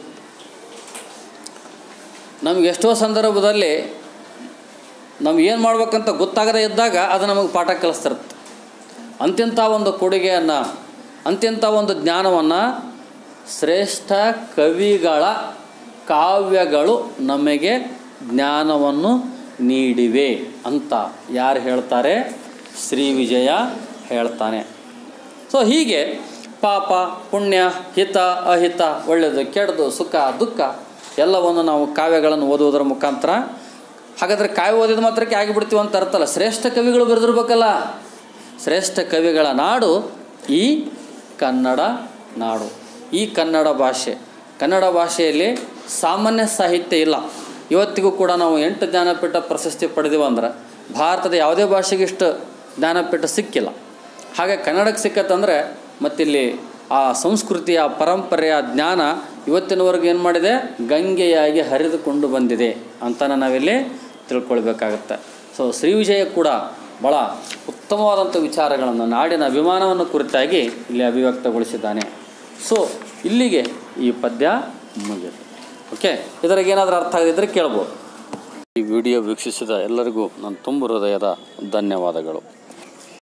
ನಮ್ಗೆ ಎಷ್ಟೋ ಸಂದರ್ಭದಲ್ಲಿ ನಮ್ಗೆ ಏನು ಮಾಡ್ಬೇಕಂತ ಗೊತ್ತಾಗದೇ ಇದ್ದಾಗ ಅದು ನಮಗೆ ಪಾಠ ಕಲಿಸ್ತಿರುತ್ತೆ ಅಂತಿಂಥ ಒಂದು ಕೊಡುಗೆಯನ್ನು ಅಂತಿಂಥ ಒಂದು ಜ್ಞಾನವನ್ನು ಶ್ರೇಷ್ಠ ಕವಿಗಳ ಕಾವ್ಯಗಳು ನಮಗೆ ಜ್ಞಾನವನ್ನು ನೀಡಿವೆ ಅಂತ ಯಾರು ಹೇಳ್ತಾರೆ ಶ್ರೀ ವಿಜಯ ಹೇಳ್ತಾನೆ ಸೊ ಹೀಗೆ ಪಾಪ ಪುಣ್ಯ ಹಿತ ಅಹಿತ ಒಳ್ಳೆಯದು ಕೆಡ್ದು ಸುಖ ದುಃಖ ಎಲ್ಲವನ್ನು ನಾವು ಕಾವ್ಯಗಳನ್ನು ಓದುವುದರ ಮುಖಾಂತರ ಹಾಗಾದರೆ ಕಾವ್ಯ ಓದಿದ ಮಾತ್ರಕ್ಕೆ ಆಗಿಬಿಡ್ತೀವಿ ಅಂತ ಅರ್ಥಲ್ಲ ಶ್ರೇಷ್ಠ ಕವಿಗಳು ಬರೆದಿರ್ಬೇಕಲ್ಲ ಶ್ರೇಷ್ಠ ಕವಿಗಳ ನಾಡು ಈ ಕನ್ನಡ ನಾಡು ಈ ಕನ್ನಡ ಭಾಷೆ ಕನ್ನಡ ಭಾಷೆಯಲ್ಲಿ ಸಾಮಾನ್ಯ ಸಾಹಿತ್ಯ ಇಲ್ಲ ಇವತ್ತಿಗೂ ಕೂಡ ನಾವು ಎಂಟು ಜ್ಞಾನಪೀಠ ಪ್ರಶಸ್ತಿ ಪಡೆದೀವಿ ಅಂದ್ರೆ ಭಾರತದ ಯಾವುದೇ ಭಾಷೆಗೆ ಇಷ್ಟು ಜ್ಞಾನಪೀಠ ಸಿಕ್ಕಿಲ್ಲ ಹಾಗೆ ಕನ್ನಡಕ್ಕೆ ಸಿಕ್ಕತ್ತಂದರೆ ಮತ್ತಿಲ್ಲಿ ಆ ಸಂಸ್ಕೃತಿ ಆ ಪರಂಪರೆಯ ಜ್ಞಾನ ಇವತ್ತಿನವರೆಗೂ ಏನು ಮಾಡಿದೆ ಗಂಗೆಯಾಗಿ ಹರಿದುಕೊಂಡು ಬಂದಿದೆ ಅಂತ ನಾವಿಲ್ಲಿ ತಿಳ್ಕೊಳ್ಬೇಕಾಗತ್ತೆ ಸೊ ಶ್ರೀ ವಿಜಯ ಕೂಡ ಭಾಳ ಉತ್ತಮವಾದಂಥ ವಿಚಾರಗಳನ್ನು ನಾಡಿನ ಅಭಿಮಾನವನ್ನು ಕುರಿತಾಗಿ ಇಲ್ಲಿ ಅಭಿವ್ಯಕ್ತಗೊಳಿಸಿದ್ದಾನೆ ಸೊ ಇಲ್ಲಿಗೆ ಈ ಪದ್ಯ ಮುಗಿಯಿತು ಓಕೆ ಇದರಾಗ ಏನಾದರೂ ಅರ್ಥ ಆಗದಿದ್ದರೆ ಕೇಳ್ಬೋದು ಈ ವಿಡಿಯೋ ವೀಕ್ಷಿಸಿದ ಎಲ್ಲರಿಗೂ ನನ್ನ ತುಂಬ ಹೃದಯದ ಧನ್ಯವಾದಗಳು